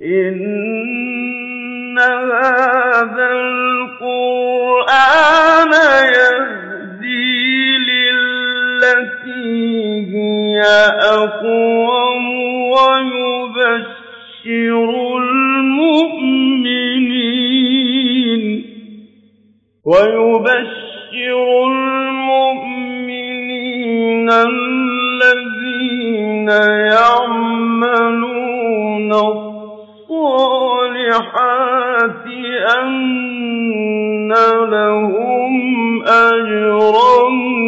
إن هذا القرآن يهدي للتي هي أقوم ويبشر المؤمنين ويبشر المؤمنين الذين يعملون الصالحات أن لهم أجرا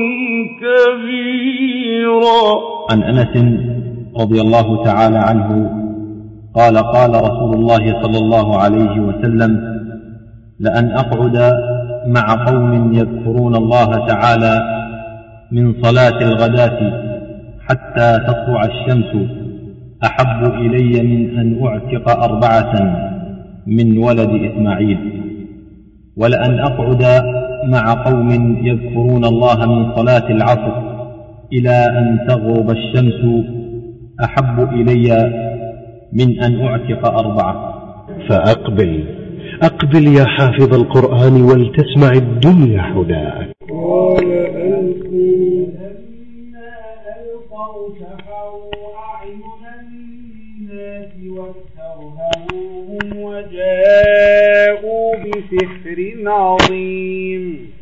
كبيرا عن انس رضي الله تعالى عنه قال قال رسول الله صلى الله عليه وسلم لان اقعد مع قوم يذكرون الله تعالى من صلاه الغداه حتى تطلع الشمس احب الي من ان اعتق اربعه من ولد اسماعيل ولان اقعد مع قوم يذكرون الله من صلاه العصر الى ان تغرب الشمس احب الي من ان اعتق اربعه فأقبل أقبل يا حافظ القرآن ولتسمع الدنيا حداك قال ألقوا فلما ألقوا سحروا أعين الناس واسترهبوهم وجاءوا بسحر عظيم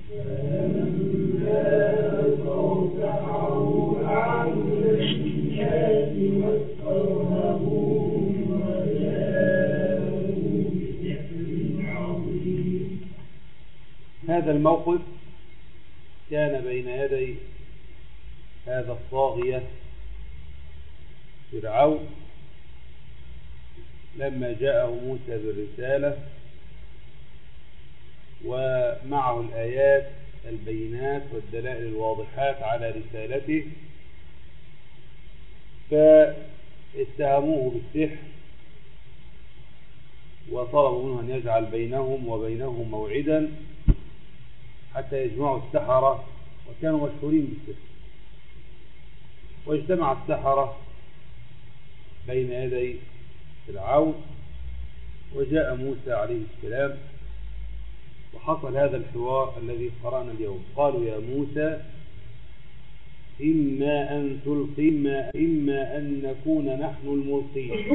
هذا الموقف كان بين يدي هذا الطاغية فرعون لما جاءه موسى بالرسالة ومعه الآيات البينات والدلائل الواضحات على رسالته فاتهموه بالسحر وطلبوا منه أن يجعل بينهم وبينهم موعدا حتى يجمعوا السحرة وكانوا مشهورين بالسحر واجتمع السحرة بين يدي فرعون وجاء موسى عليه السلام وحصل هذا الحوار الذي قرأنا اليوم قالوا يا موسى إما أن تلقي إما, إما أن نكون نحن الملقين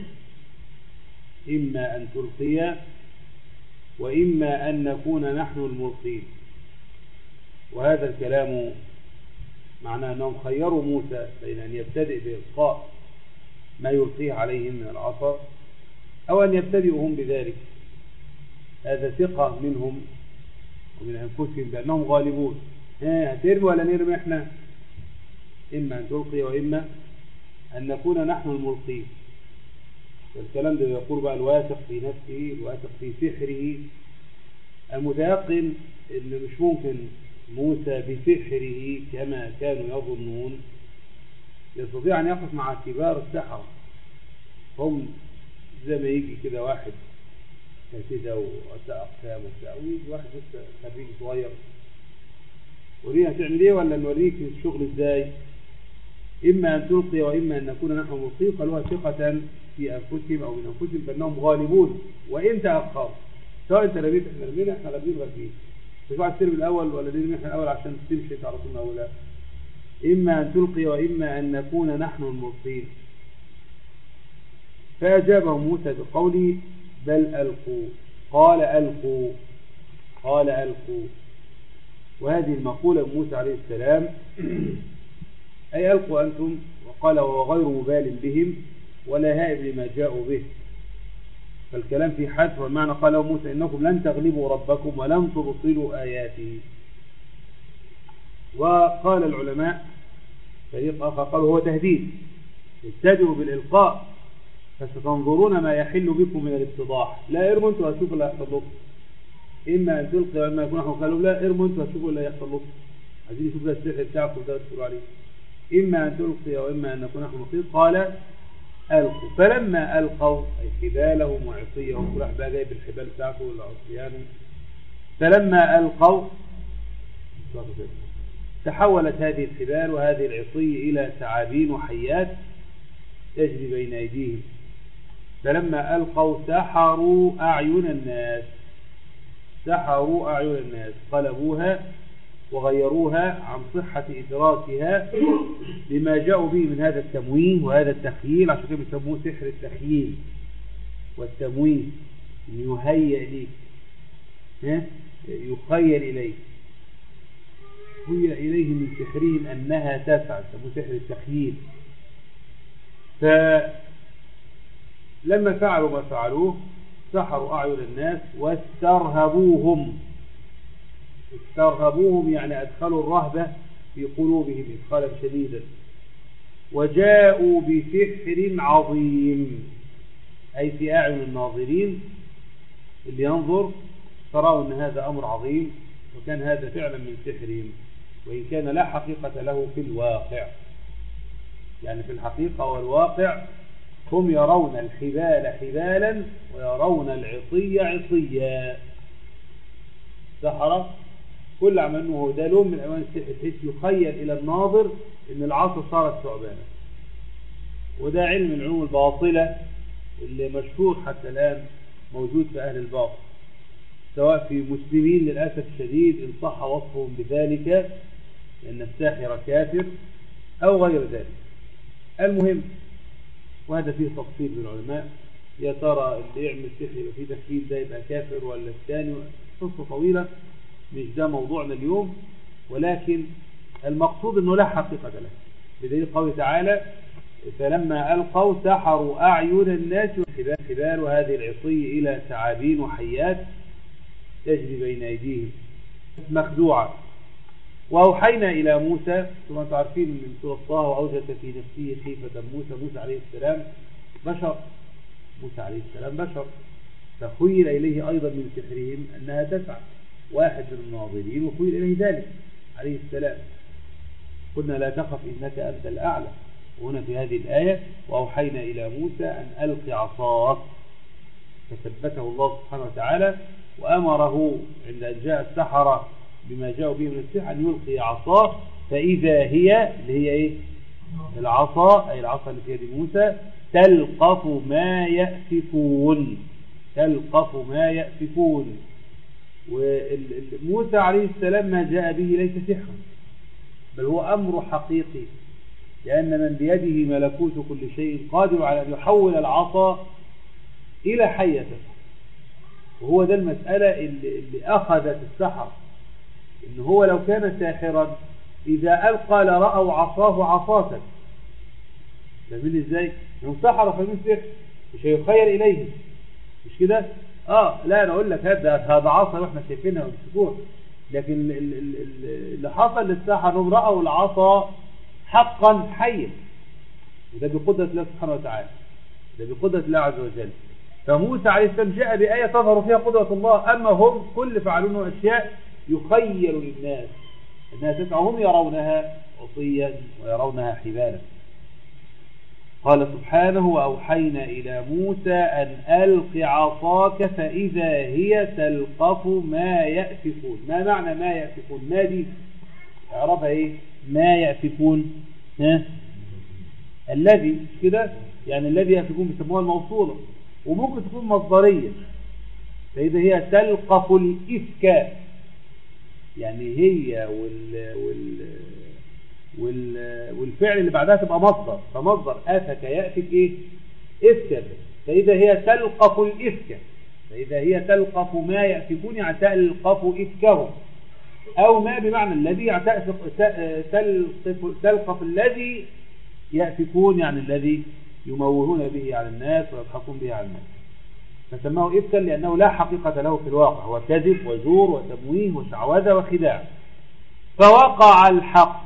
إما أن تلقي وإما أن نكون نحن الملقين وهذا الكلام معناه أنهم خيروا موسى بين أن يبتدئ بإلقاء ما يلقيه عليهم من العصا أو أن يبتدئوا هم بذلك هذا ثقة منهم ومن أنفسهم بأنهم غالبون ها هترمي ولا نرمي احنا إما أن تلقي وإما أن نكون نحن الملقين والكلام ده يقول بقى الواثق في نفسه الواثق في سحره المتيقن ان مش ممكن موسى بسحره كما كانوا يظنون يستطيع ان يقف مع كبار السحرة هم زي ما يجي كده واحد كده وأساء أقسام وبتاع ويجي واحد لسه خريج صغير ورينا هتعمل ايه ولا نوريك الشغل ازاي اما ان تلقي واما ان نكون نحن ملقين قالوها ثقة في انفسهم او من انفسهم بانهم غالبون وان تاخروا سواء انت رميت احنا رمينا احنا رمينا غالبين مش واحد الترم الاول ولا نرمي احنا الاول عشان تمشي انت على طول من اولها اما ان تلقي واما ان نكون نحن الملقين فاجابهم موسى بقوله بل القوا قال القوا قال القوا وهذه المقولة موسى عليه السلام أي ألقوا أنتم وقال وهو غير مبال بهم ولا هائب لما جاءوا به فالكلام في حذف والمعنى قال موسى إنكم لن تغلبوا ربكم ولن تبطلوا آياته وقال العلماء فريق آخر قالوا هو تهديد ابتدئوا بالإلقاء فستنظرون ما يحل بكم من الاتضاح لا ارموا انتوا هتشوفوا اللي هيحصل لكم اما ان تلقي واما يكون نحن قالوا لا ارموا انتوا هتشوفوا اللي هيحصل لكم عايزين نشوف ده السحر بتاعكم ده تقولوا عليه اما ان تلقي واما ان نكون نحن نقيم قال القوا فلما القوا اي حبالهم وعصيهم كل واحد بقى جايب الحبال بتاعته والعصيان فلما القوا تحولت هذه الحبال وهذه العصي الى ثعابين وحيات تجري بين ايديهم فلما ألقوا سحروا أعين الناس سحروا أعين الناس قلبوها وغيروها عن صحة إدراكها لما جاءوا به من هذا التمويه وهذا التخييل عشان كده بيسموه سحر التخييل والتمويه يهيئ ليك ها؟ يخيل إليك هي إليه من سحرهم أنها تفعل يسموه سحر التخييل فلما فعلوا ما فعلوه سحروا أعين الناس واسترهبوهم استرهبوهم يعني أدخلوا الرهبة في قلوبهم إدخالا شديدا وجاءوا بسحر عظيم أي في أعين الناظرين اللي ينظر تروا أن هذا أمر عظيم وكان هذا فعلا من سحرهم وإن كان لا حقيقة له في الواقع يعني في الحقيقة والواقع هم يرون الحبال حبالا ويرون العصي عصيا سحرة كل عمل هو ده لون من ألوان السحر بحيث يخيل إلى الناظر أن العصا صارت ثعبانا وده علم من العلوم الباطلة اللي مشهور حتى الآن موجود في أهل الباطل سواء في مسلمين للأسف الشديد إن صح وصفهم بذلك لأن الساحر كافر أو غير ذلك المهم وهذا فيه تفصيل من العلماء يا ترى اللي يعمل سحر يبقى فيه تخيل ده يبقى كافر ولا الثاني قصة طويلة مش ده موضوعنا اليوم ولكن المقصود انه لا حقيقة له بدليل قوله تعالى فلما ألقوا سحروا أعين الناس والحبال حبال وهذه العصي إلى ثعابين وحيات تجري بين أيديهم مخدوعة وأوحينا إلى موسى ثم أنتم عارفين من سورة طه وأوجد في نفسه خيفة موسى موسى عليه السلام بشر موسى عليه السلام بشر فخيل إليه أيضا من سحرهم أنها تسعى واحد من الناظرين وخيل إليه ذلك عليه السلام قلنا لا تخف إنك أنت الأعلى وهنا في هذه الآية وأوحينا إلى موسى أن ألق عصاك فثبته الله سبحانه وتعالى وأمره عند أن جاء السحرة بما جاءوا به من السحر أن يلقي عصاه فإذا هي اللي هي إيه العصا أي العصا اللي في يد موسى تلقف ما يأفكون تلقف ما يأفكون وموسى عليه السلام ما جاء به ليس سحرا بل هو أمر حقيقي لأن من بيده ملكوت كل شيء قادر على أن يحول العصا إلى حية وهو ده المسألة اللي, اللي أخذت السحر إن هو لو كان ساحرا إذا ألقى لرأوا عصاه عصاة فاهمين إزاي؟ هم سحروا فاهمين سحر مش هيخيل إليه مش كده؟ آه لا أنا أقول لك هذا هذا عصا وإحنا شايفينها ومسكوها لكن اللي حصل للسحر انهم رأوا العصا حقا حيا وده بقدرة الله سبحانه وتعالى ده بقدرة الله عز وجل فموسى عليه السلام جاء بآية تظهر فيها قدرة الله أما هم كل فعلونه أشياء يخيل للناس أنها تسعى هم يرونها عصيا ويرونها حبالا قال سبحانه وأوحينا إلى موسى أن ألق عصاك فإذا هي تلقف ما يأفكون ما معنى ما يأفكون ما دي اعرفها إيه ما يأفكون ها الذي كده يعني الذي يأفكون بيسموها الموصولة وممكن تكون مصدرية فإذا هي تلقف الإفك يعني هي وال وال وال والفعل اللي بعدها تبقى مصدر فمصدر أفك يأفك إيه إفكا فإذا هي تلقف الإفك فإذا هي تلقف ما يأفكون يعني تلقف إفكهم أو ما بمعنى الذي تلقف, تلقف الذي يأفكون يعني الذي يموهون به على الناس ويضحكون به على الناس فسماه إفكا لأنه لا حقيقة له في الواقع هو كذب وزور وتمويه وشعوذة وخداع فوقع الحق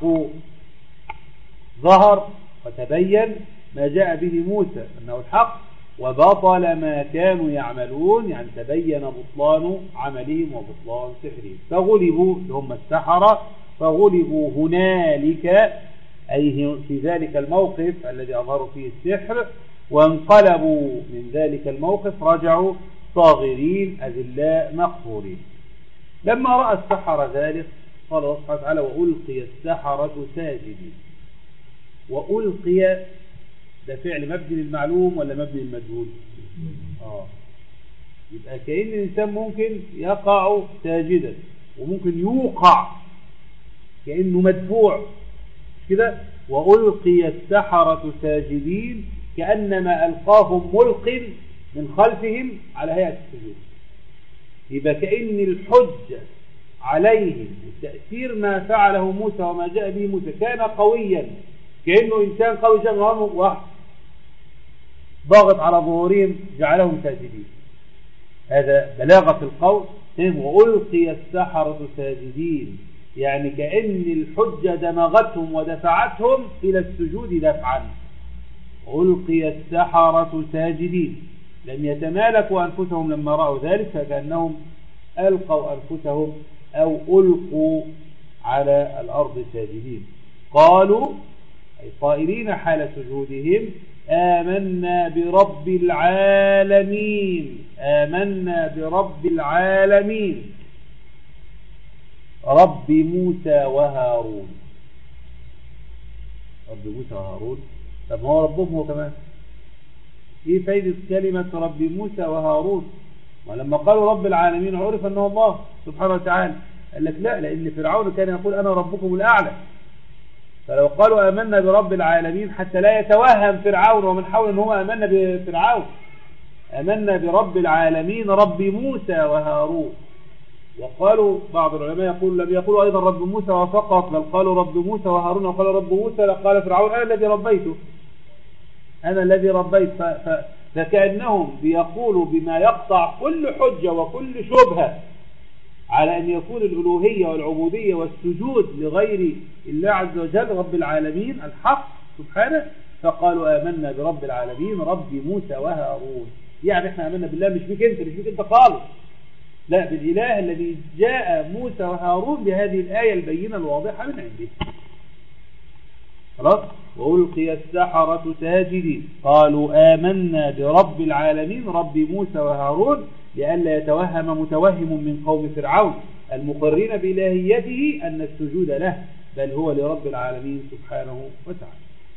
ظهر وتبين ما جاء به موسى أنه الحق وبطل ما كانوا يعملون يعني تبين بطلان عملهم وبطلان سحرهم فغلبوا هم السحرة فغلبوا هنالك أي في ذلك الموقف الذي أظهروا فيه السحر وانقلبوا من ذلك الموقف رجعوا صاغرين أذلاء مقهورين لما رأى السحر ذلك قال الله سبحانه وتعالى وألقي السحرة ساجدين وألقي ده فعل مبني للمعلوم ولا مبني للمجهول اه يبقى كأن الإنسان ممكن يقع ساجدا وممكن يوقع كأنه مدفوع مش كده وألقي السحرة ساجدين كأنما ألقاهم ملق من خلفهم على هيئة السجود يبقى كأن الحجة عليهم تأثير ما فعله موسى وما جاء به موسى كان قويا كأنه إنسان قوي جاء واحد ضاغط على ظهورهم جعلهم ساجدين هذا بلاغة في القول وألقي السحرة ساجدين يعني كأن الحجة دمغتهم ودفعتهم إلى السجود دفعا ألقي السحرة ساجدين لم يتمالكوا أنفسهم لما رأوا ذلك فكأنهم ألقوا أنفسهم أو ألقوا على الأرض ساجدين قالوا أي قائلين حال سجودهم آمنا برب العالمين آمنا برب العالمين رب موسى وهارون رب موسى وهارون طب ما هو ربهم هو كمان ايه فايدة كلمة رب موسى وهارون ولما قالوا رب العالمين عرف انه الله سبحانه وتعالى قال لك لا لان فرعون كان يقول انا ربكم الاعلى فلو قالوا آمنا برب العالمين حتى لا يتوهم فرعون ومن حول ان هم آمنا بفرعون آمنا برب العالمين رب موسى وهارون وقالوا بعض العلماء يقول لم يقولوا أيضا رب موسى فقط بل قالوا رب موسى وهارون وقال رب موسى لقال فرعون أنا الذي ربيته أنا الذي ربيت ف... ف... فكأنهم بيقولوا بما يقطع كل حجة وكل شبهة على أن يكون الألوهية والعبودية والسجود لغير الله عز وجل رب العالمين الحق سبحانه فقالوا آمنا برب العالمين رب موسى وهارون يعني احنا آمنا بالله مش بك انت مش بك انت خالص لا بالإله الذي جاء موسى وهارون بهذه الآية البينة الواضحة من عنده خلاص وألقي السحرة ساجدين قالوا آمنا برب العالمين رب موسى وهارون لئلا يتوهم متوهم من قوم فرعون المقرين بإلهيته أن السجود له بل هو لرب العالمين سبحانه وتعالى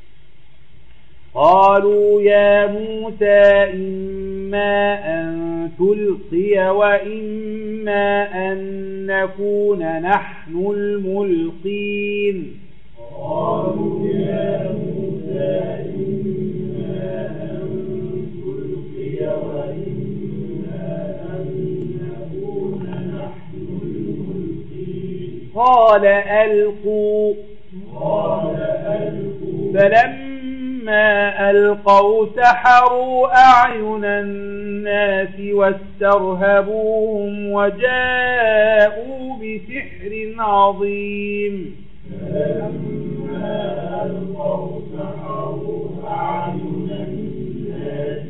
قالوا يا موسى إما أن تلقي وإما أن نكون نحن الملقين قالوا يا موسى إما أن تلقي وإما أن نكون نحن الملقين قال ألقوا قال ألقوا فلما فلما ألقوا سحروا أعين الناس واسترهبوهم وجاءوا بسحر عظيم فلما ألقوا سحروا أعين الناس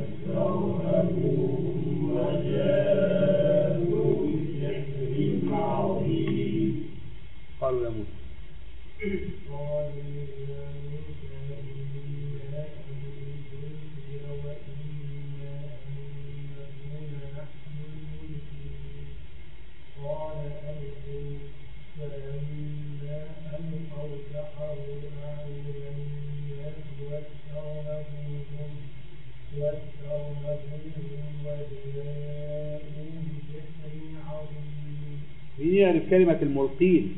واسترهبوهم وجاءوا بسحر عظيم قالوا يا موسى مين يعرف كلمة الملقين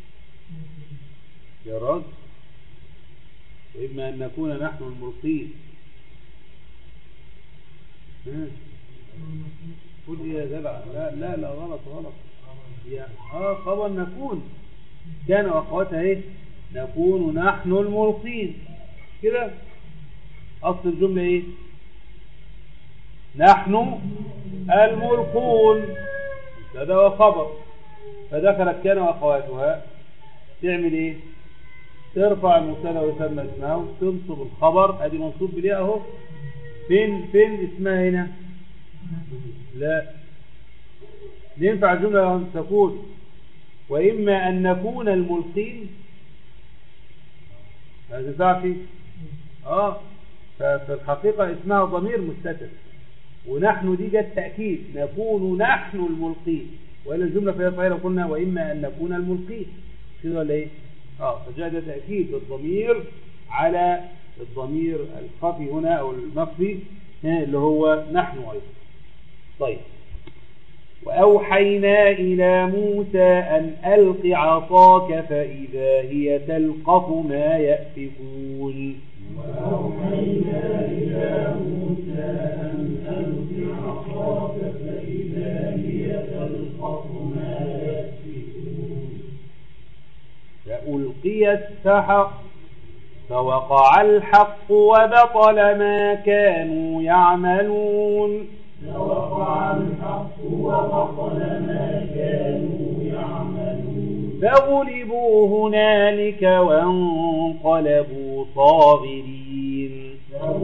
يا راجل وإما أن نكون نحن الملقين قل يا جدع لا لا لا غلط غلط يا اه خبر نكون كان واخواتها ايه نكون نحن الملقين كده اصل الجمله ايه نحن الملقون هذا وخبر فدخلت كان واخواتها تعمل ايه ترفع المبتدا ويسمى اسمها وتنصب الخبر ادي منصوب بليه اهو فين فين اسمها هنا لا ينفع الجملة أن تكون وإما أن نكون الملقين هذا تعفي آه ففي الحقيقة اسمها ضمير مستتر ونحن دي جت تأكيد نكون نحن الملقين وإلا الجملة فهي صحيحة قلنا وإما أن نكون الملقين كده ولا إيه؟ آه فجاء ده تأكيد الضمير على الضمير الخفي هنا أو المخفي ها، اللي هو نحن أيضا طيب وأوحينا إلى موسى أن ألق عصاك فإذا هي تلقف ما يأفكون فألقي السحر فوقع الحق وبطل ما كانوا يعملون فغلبوا هنالك وانقلبوا صاغرين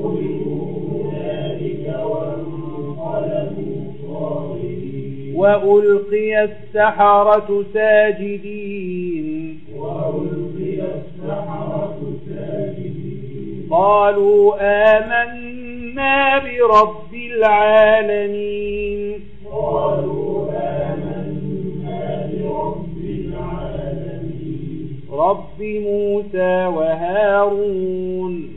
وألقي السحرة ساجدين قالوا آمنا برب العالمين رب موسى وهارون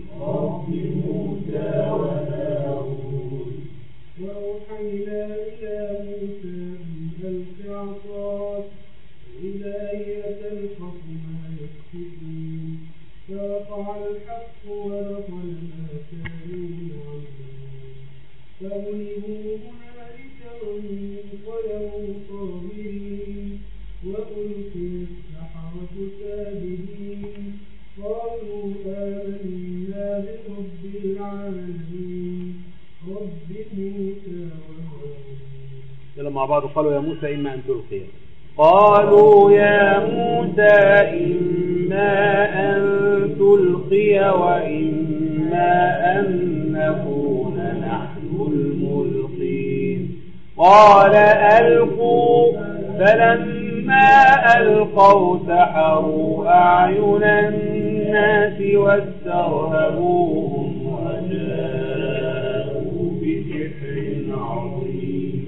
وأوحينا إلى موسى أن ألق عصاك فإذا هي تلقف ما يكسبون فوقع الحق وبطل ما كانوا يعملون فغلبوا هنالك وانقلبوا صاغرين وألقي السحرة ساجدين قالوا آمنا برب العالمين رب موسى وهارون يلا مع بعض قالوا يا موسى إما أن تلقي قالوا يا موسى إما أن تلقي وإما أن نكون نحن الملقين قال ألقوا فلما ألقوا سحروا أعين الناس واسترهبوهم وجاءوا بسحر عظيم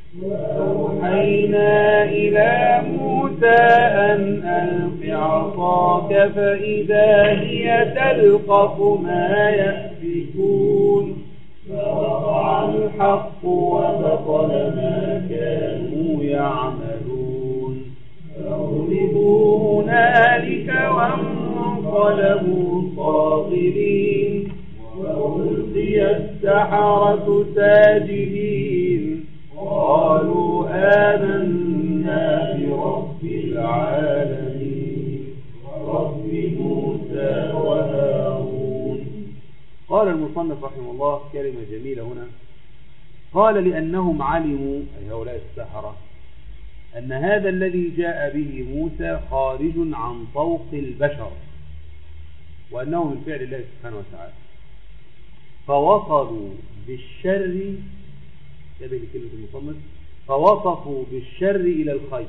أوحينا إلى موسى أن ألق عصاك فإذا هي تلقف ما يأفكون فوقع الحق وبطل ما كانوا يعملون فغلبوا هنالك وانقلبوا صاغرين وألقي السحرة ساجدين قالوا آمنا برب العالمين رب موسى وهارون قال المصنف رحمه الله كلمة جميلة هنا قال لأنهم علموا أي هؤلاء السحرة أن هذا الذي جاء به موسى خارج عن طوق البشر وأنه من فعل الله سبحانه وتعالى فوصلوا بالشر تابع لكلمة المصنف فوصفوا بالشر إلى الخير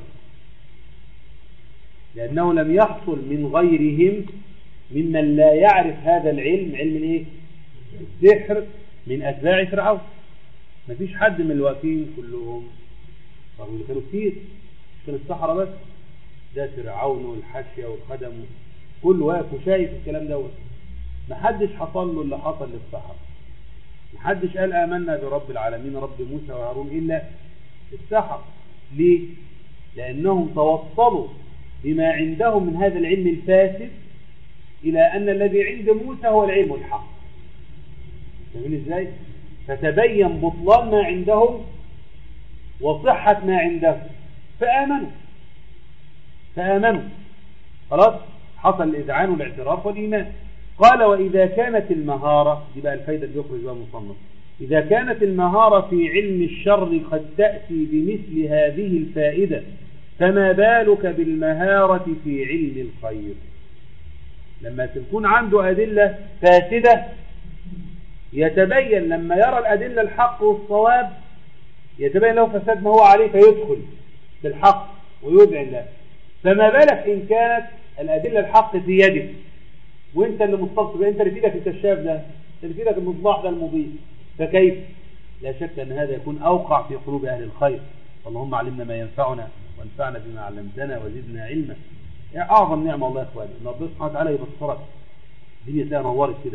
لأنه لم يحصل من غيرهم ممن لا يعرف هذا العلم علم الايه السحر من أتباع فرعون ما فيش حد من الواقفين كلهم رغم اللي كانوا كتير مش كان السحرة بس ده فرعون والحاشية والخدم كل واقف وشايف الكلام دوت ما حدش حصل له اللي حصل للسحرة ما حدش قال آمنا برب العالمين رب موسى وهارون إلا السحرة ليه؟ لأنهم توصلوا بما عندهم من هذا العلم الفاسد إلى أن الذي عند موسى هو العلم الحق فاهمين ازاي؟ فتبين بطلان ما عندهم وصحة ما عندهم فآمنوا فآمنوا خلاص حصل الإذعان والاعتراف والإيمان قال وإذا كانت المهارة دي بقى الفايدة اللي يخرج بها المصنف إذا كانت المهارة في علم الشر قد تأتي بمثل هذه الفائدة فما بالك بالمهارة في علم الخير لما تكون عنده أدلة فاسدة يتبين لما يرى الأدلة الحق والصواب يتبين له فساد ما هو عليه فيدخل بالحق ويدعي الله فما بالك إن كانت الأدلة الحق في يدك وانت اللي مستقصد انت اللي في ايدك الكشاف ده انت اللي في ايدك المصباح ده المضيء فكيف لا شك ان هذا يكون اوقع في قلوب اهل الخير اللهم علمنا ما ينفعنا وانفعنا بما علمتنا وزدنا علما يعني اعظم نعمه الله يا اخواني ان ربنا سبحانه وتعالى يبصرك الدنيا تلاقيها نورت كده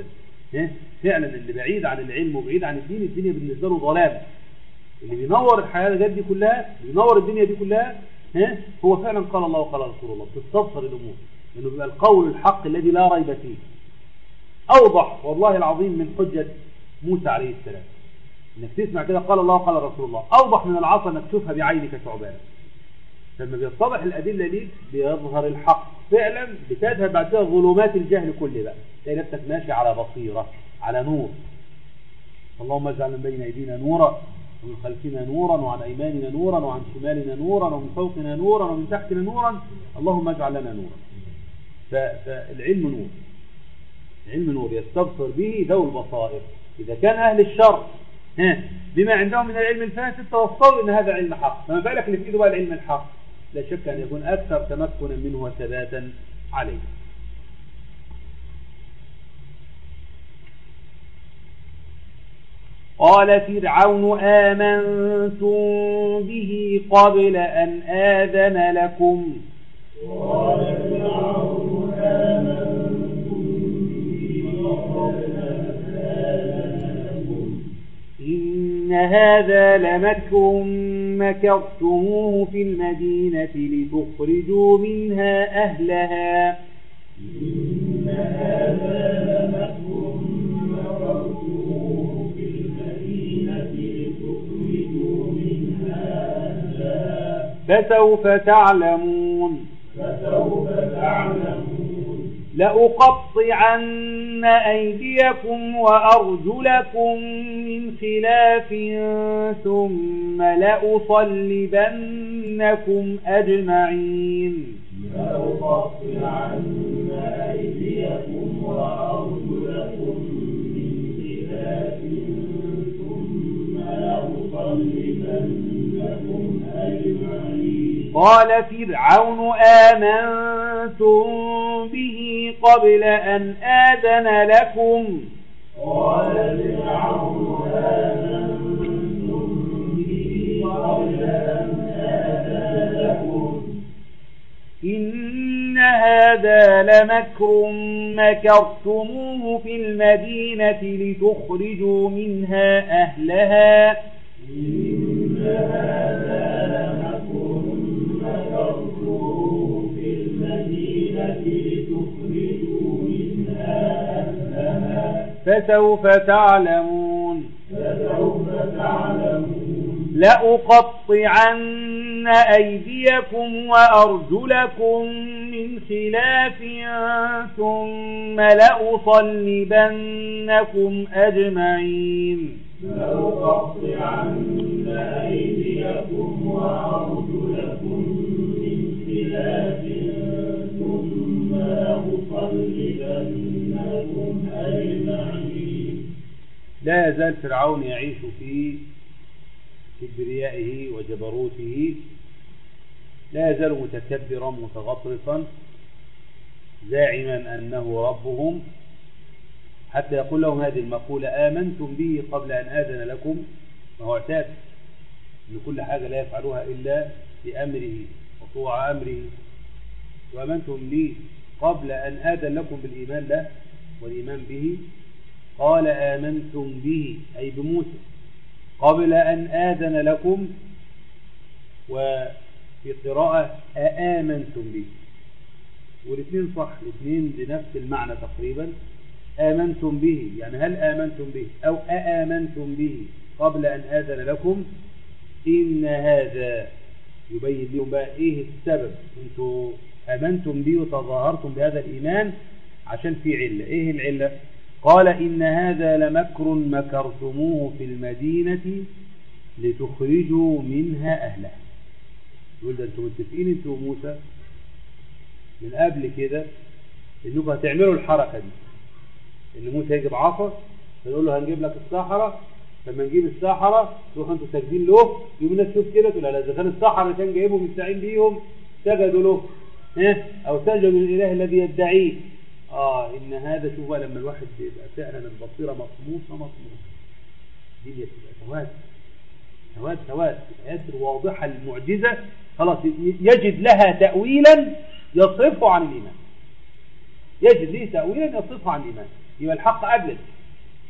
ها؟ فعلا اللي بعيد عن العلم وبعيد عن الدين الدنيا بالنسبة له ظلام اللي بينور الحياة دي كلها بينور الدنيا دي كلها ها؟ هو فعلا قال الله وقال رسول الله تستبصر الأمور لأنه بيبقى القول الحق الذي لا ريب فيه أوضح والله العظيم من حجة موسى عليه السلام انك تسمع كده قال الله وقال رسول الله اوضح من العصا انك تشوفها بعينك ثعبانا لما بيتضح الادله ليك بيظهر الحق فعلا بتذهب بعد كده ظلمات الجهل كله بقى تلاقي نفسك ماشي على بصيره على نور اللهم اجعل من بين ايدينا نورا ومن خلفنا نورا وعن ايماننا نورا وعن شمالنا نورا ومن فوقنا نورا ومن تحتنا نورا اللهم اجعل لنا نورا فالعلم نور العلم نور يستبصر به ذو البصائر اذا كان اهل الشر ها بما عندهم من العلم الفاسد توصلوا ان هذا علم حق فما بالك اللي في ايده بقى العلم الحق لا شك ان يكون اكثر تمكنا منه وثباتا عليه قال فرعون آمنتم به قبل أن آذن لكم قال فرعون آمنتم به قبل أن آذن لكم إن هذا لمكر مكرتموه في المدينة لتخرجوا منها أهلها إن هذا لمكر مكرتموه في المدينة لتخرجوا منها أهلها فسوف تعلمون فسوف تعلمون لأقطعن أيديكم وأرجلكم من خلاف ثم لأصلبنكم أجمعين لأقطعن أيديكم وأرجلكم من خلاف ثم لأصلبنكم أجمعين قال فرعون آمنتم به قبل أن آذن لكم قال فرعون آمنتم به قبل أن آذن لكم إن هذا لمكر مكرتموه في المدينة لتخرجوا منها أهلها إن هذا لمكر مكرتموه في المدينة لتخرجوا منها أهلها فسوف تعلمون فسوف تعلمون لأقطعن أيديكم وأرجلكم من خلاف ثم لأصلبنكم أجمعين لأقطعن أيديكم وأرجلكم من خلاف ثم لأصلبنكم أجمعين لا يزال فرعون يعيش في كبريائه وجبروته لا يزال متكبرا متغطرسا زاعما أنه ربهم حتى يقول لهم هذه المقولة آمنتم به قبل أن آذن لكم فهو اعتاد أن كل حاجة لا يفعلها إلا بأمره وطوع أمره وآمنتم لي قبل أن آذن لكم بالإيمان له والإيمان به قال آمنتم به أي بموسى قبل أن آذن لكم وفي قراءة أآمنتم به والاثنين صح الاثنين بنفس المعنى تقريبا آمنتم به يعني هل آمنتم به أو أآمنتم به قبل أن آذن لكم إن هذا يبين لهم بقى إيه السبب أنتوا آمنتم به وتظاهرتم بهذا الإيمان عشان في علة إيه العلة قال إن هذا لمكر مكرتموه في المدينة لتخرجوا منها أهلها يقول ده أنتم متفقين أنتوا وموسى من قبل كده انكم هتعملوا الحركة دي ان موسى يجيب عصا فيقول له هنجيب لك الساحرة لما نجيب الساحرة تروحوا انتوا ساجدين له يوم الناس تشوف كده تقول لا اذا كان الساحرة كان جايبهم مستعين بيهم سجدوا له ها او سجدوا للاله الذي يدعيه اه ان هذا شوف بقى لما الواحد بيبقى فعلا البصيرة مطموسة مطموسة دي بتبقى سواد سواد سواد الآيات الواضحة المعجزة خلاص يجد لها تأويلا يصرفه عن الإيمان يجد ليه تأويلا يصرفه عن الإيمان يبقى الحق أبلج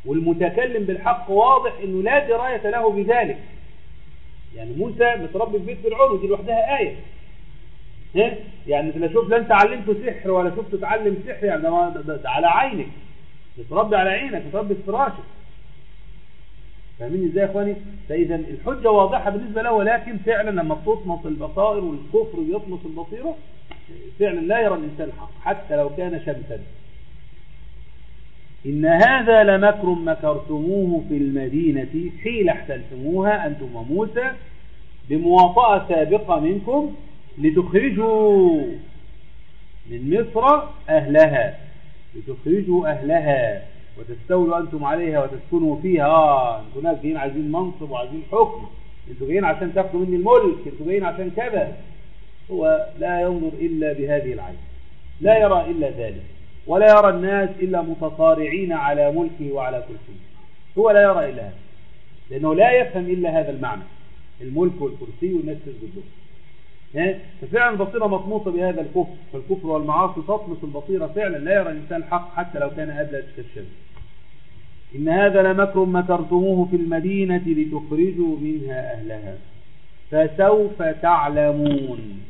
والمتكلم بالحق واضح انه لا دراية له بذلك يعني موسى متربي في بيت فرعون ودي لوحدها آية ها؟ يعني لا شوف لا انت علمته سحر ولا شفت تعلم سحر يعني ده, ما- ده, ده على عينك متربي على عينك متربي في فراشك فاهمين ازاي يا اخواني فاذا الحجه واضحه بالنسبه له ولكن فعلا لما بتطمس البصائر والكفر يطمس البصيره فعلا لا يرى الانسان الحق حتى لو كان شمسا إن هذا لمكر مكرتموه في المدينة حين احتلتموها أنتم وموسى بمواطأة سابقة منكم لتخرجوا من مصر أهلها لتخرجوا أهلها وتستولوا أنتم عليها وتسكنوا فيها آه أنتم ناس جايين عايزين منصب وعايزين حكم أنتم جايين عشان تاخدوا مني الملك أنتم جايين عشان كذا هو لا ينظر إلا بهذه العين لا يرى إلا ذلك ولا يرى الناس إلا متصارعين على ملكه وعلى كرسيه هو لا يرى إلا هذا لأنه لا يفهم إلا هذا المعنى الملك والكرسي والناس تسجد له ها؟ ففعلا البصيرة مطموسة بهذا الكفر فالكفر والمعاصي تطمس البصيرة فعلا لا يرى الإنسان الحق حتى لو كان أبلج كالشمس إن هذا لمكر مكرتموه في المدينة لتخرجوا منها أهلها فسوف تعلمون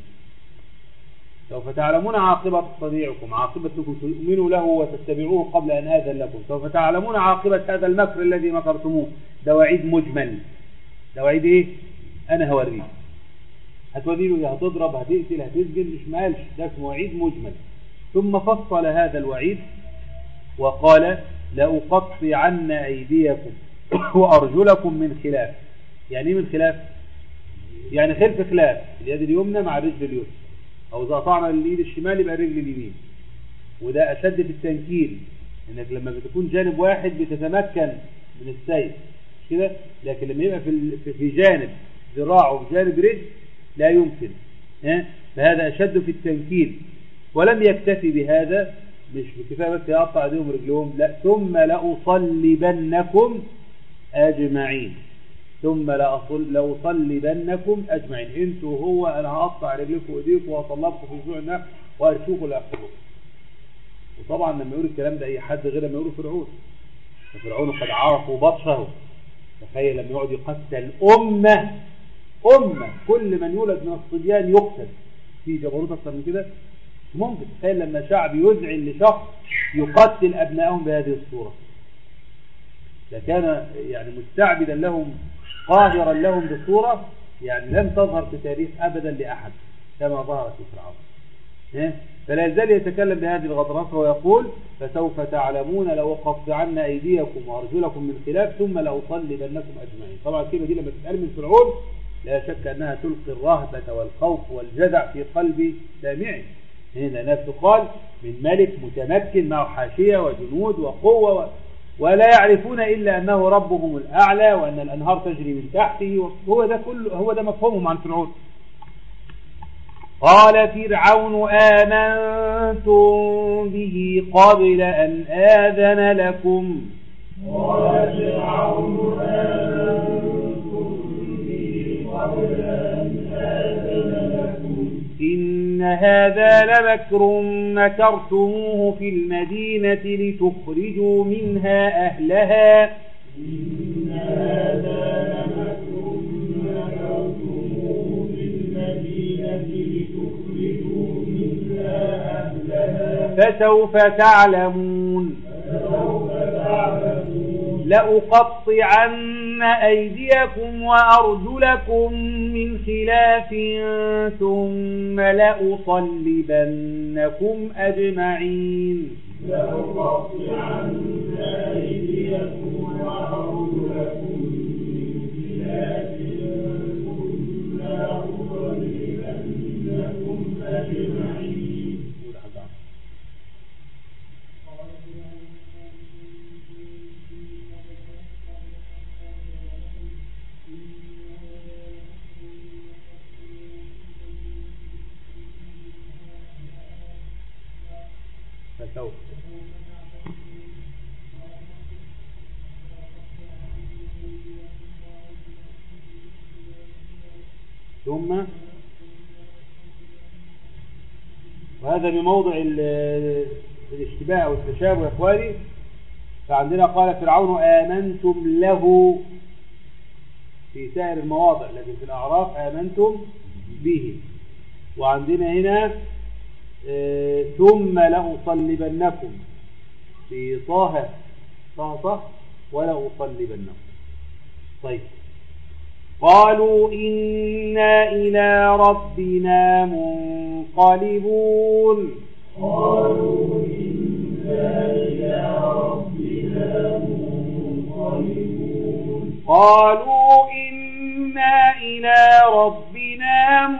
سوف تعلمون عاقبة صديعكم عاقبتكم تؤمنوا له وتتبعوه قبل أن آذن لكم سوف تعلمون عاقبة هذا المكر الذي مكرتموه ده وعيد مجمل ده وعيد إيه أنا هوريه هتوري له هتضرب هتقتل هتسجن مش مالش ده اسمه وعيد مجمل ثم فصل هذا الوعيد وقال لأقطعن أيديكم وأرجلكم من خلاف يعني إيه من خلاف يعني خلف خلاف اليد اليمنى مع الرجل اليسرى أو إذا قطعنا اليد الشمال يبقى الرجل اليمين وده أشد في التنكيل إنك لما بتكون جانب واحد بتتمكن من السير مش كده لكن لما يبقى في ال- في- في جانب ذراع وفي جانب رجل لا يمكن ها؟ فهذا أشد في التنكيل ولم يكتفي بهذا مش بكفاية بس يقطع ايديهم ورجلهم لا ثم لأصلبنكم أجمعين ثم لأصل لأصلبنكم أجمعين انتوا هو أنا هقطع رجلكم وإيديكم وأصلبكم في جوع النار وأشوفوا اللي هيحصل وطبعا لما يقول الكلام ده أي حد غير لما يقوله فرعون ففرعون قد عرفوا بطشه تخيل لما يقعد يقتل أمة أمة كل من يولد من الصبيان يقتل في جبروت أكثر من كده مش ممكن تخيل لما شعب يذعن لشخص يقتل أبنائهم بهذه الصورة لكان يعني مستعبدا لهم قاهرا لهم بصورة يعني لم تظهر في تاريخ أبدا لأحد كما ظهرت في فرعون إيه؟ فلا يزال يتكلم بهذه الغضرفة ويقول فسوف تعلمون لأقطعن أيديكم وأرجلكم من خلاف ثم لأصلبنكم أجمعين طبعا الكلمة دي لما تتقال من فرعون لا شك أنها تلقي الرهبة والخوف والجزع في قلب سامعه هنا نفس تقال من ملك متمكن معه حاشية وجنود وقوة و... ولا يعرفون إلا أنه ربهم الأعلى وأن الأنهار تجري من تحته هو ده كله هو ده مفهومهم عن فرعون قال فرعون آمنتم به قبل أن آذن لكم قال فرعون آمنتم به قبل أن آذن لكم إن هذا لمكر مكرتموه في المدينة لتخرجوا منها أهلها إن هذا لمكر مكرتموه في المدينة لتخرجوا منها أهلها فسوف تعلمون فسوف تعلمون لأقطعن أيديكم وأرجلكم من خلاف ثم لأصلبنكم أجمعين لأقطعن أيديكم وأرجلكم من خلاف ثم لأصلبنكم أجمعين فسوف ثم وهذا بموضع ال- الاشتباه والتشابه يا اخواني فعندنا قال فرعون آمنتم له في سائر المواضع لكن في الأعراف آمنتم به وعندنا هنا آه، ثم لأصلبنكم في طه طه صح ولأصلبنكم طيب قالوا إنا إلى ربنا منقلبون قالوا إنا إلى ربنا منقلبون قالوا إنا إلى ربنا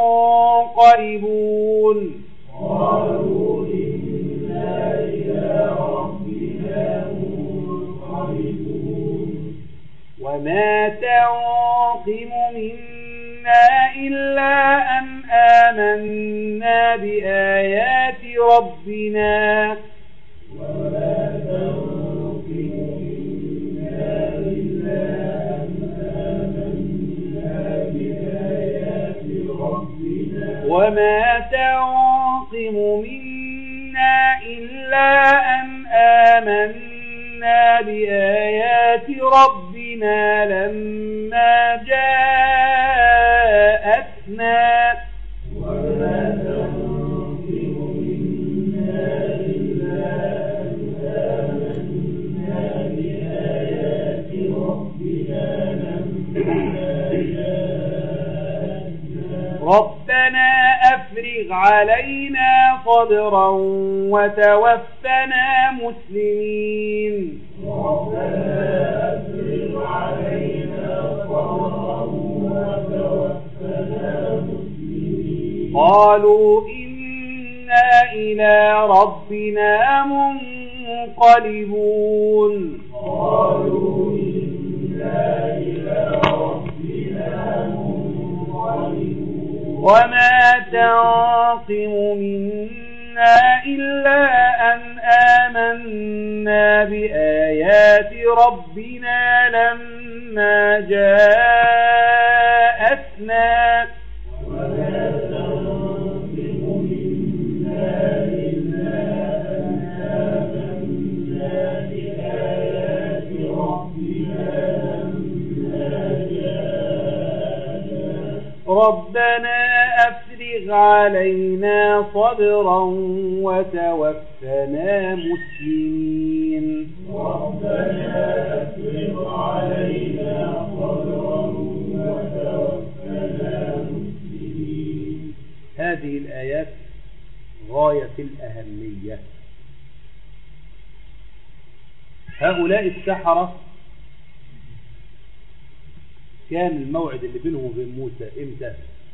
منقلبون قالوا إنا إلى ربنا منقلبون وما تنقم منا إلا أن آمنا بآيات ربنا وما تنقم منا إلا أن آمنا بآيات ربنا وما تنقم منا إلا أن آمنا بآيات ربنا لما جاءتنا وما تنقم منا إلا أن آمنا بآيات ربنا لما جاءتنا ربنا أفرغ علينا صبرا وتوفنا مسلمين ربنا أفرغ علينا صبرا وتوفنا مسلمين قالوا إنا إلى ربنا منقلبون قالوا إنا إلى ربنا منقلبون وما تنقم منا إلا أن آمنا بآيات ربنا لما جاءتنا وما تنقم منا إلا أن آمنا بآيات ربنا لما جاءتنا ربنا أفرغ علينا صبرا وتوفنا مسلمين ربنا أفرغ علينا صبرا وتوفنا مسلمين هذه الآيات غاية الأهمية هؤلاء السحرة كان الموعد اللي بينهم وبين موسى امتى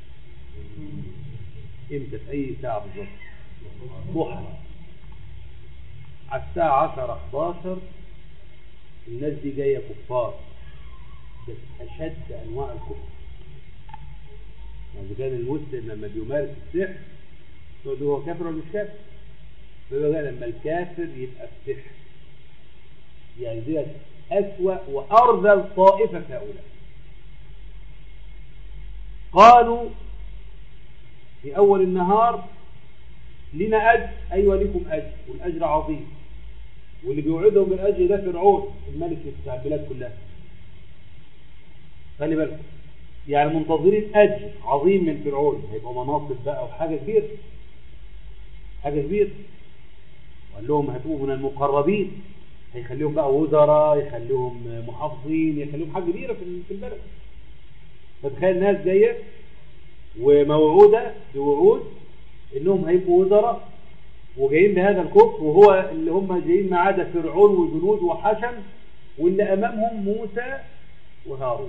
امتى في اي ساعة بالظبط ضحى على الساعة 10 11 الناس دي جاية كفار بس أشد أنواع الكفر يعني كان المسلم لما بيمارس السحر تقول له هو كافر ولا مش كافر فيقول له لما الكافر يبقى السحر يعني ديت أسوأ وأرذل طائفة في هؤلاء قالوا في أول النهار لنا أجر أيوة لكم أجر والأجر عظيم واللي بيوعدهم بالأجر ده فرعون الملك بتاع البلاد كلها خلي بالكم يعني منتظرين أجر عظيم من فرعون هيبقى مناصب بقى وحاجة كبيرة حاجة كبيرة وقال لهم هتبقوا من المقربين هيخليهم بقى وزراء يخليهم محافظين يخليهم حاجة كبيرة في في البلد فتخيل ناس جاية وموعودة بوعود انهم هيبقوا وزراء وجايين بهذا الكفر وهو اللي هم جايين معاه ده فرعون وجنود وحشم واللي امامهم موسى وهارون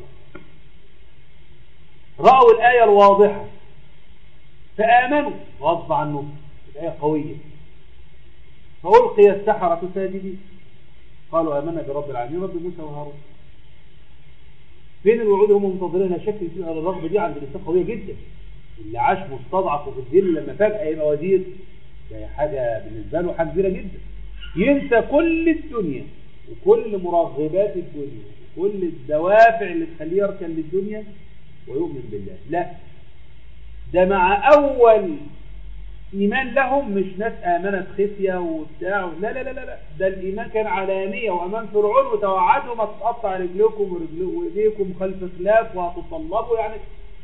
رأوا الآية الواضحة فآمنوا غصب عنهم الآية قوية فألقي السحرة ساجدين قالوا آمنا برب العالمين رب موسى وهارون فين الوعود هم منتظرينها شكل فيها الرغبة دي عند الإنسان قوية جدا اللي عاش مستضعف وفي الذل لما فجأة يبقى وزير ده حاجة بالنسبة له حاجة كبيرة جدا ينسى كل الدنيا وكل مرغبات الدنيا وكل الدوافع اللي تخليه يركن للدنيا ويؤمن بالله لا ده مع أول إيمان لهم مش ناس آمنت خفية وبتاع لا لا لا لا لا ده الإيمان كان علانية وأمام فرعون وتوعدهم هتقطع رجلكم ورجل- وإيديكم خلف خلاف وهتطلبوا يعني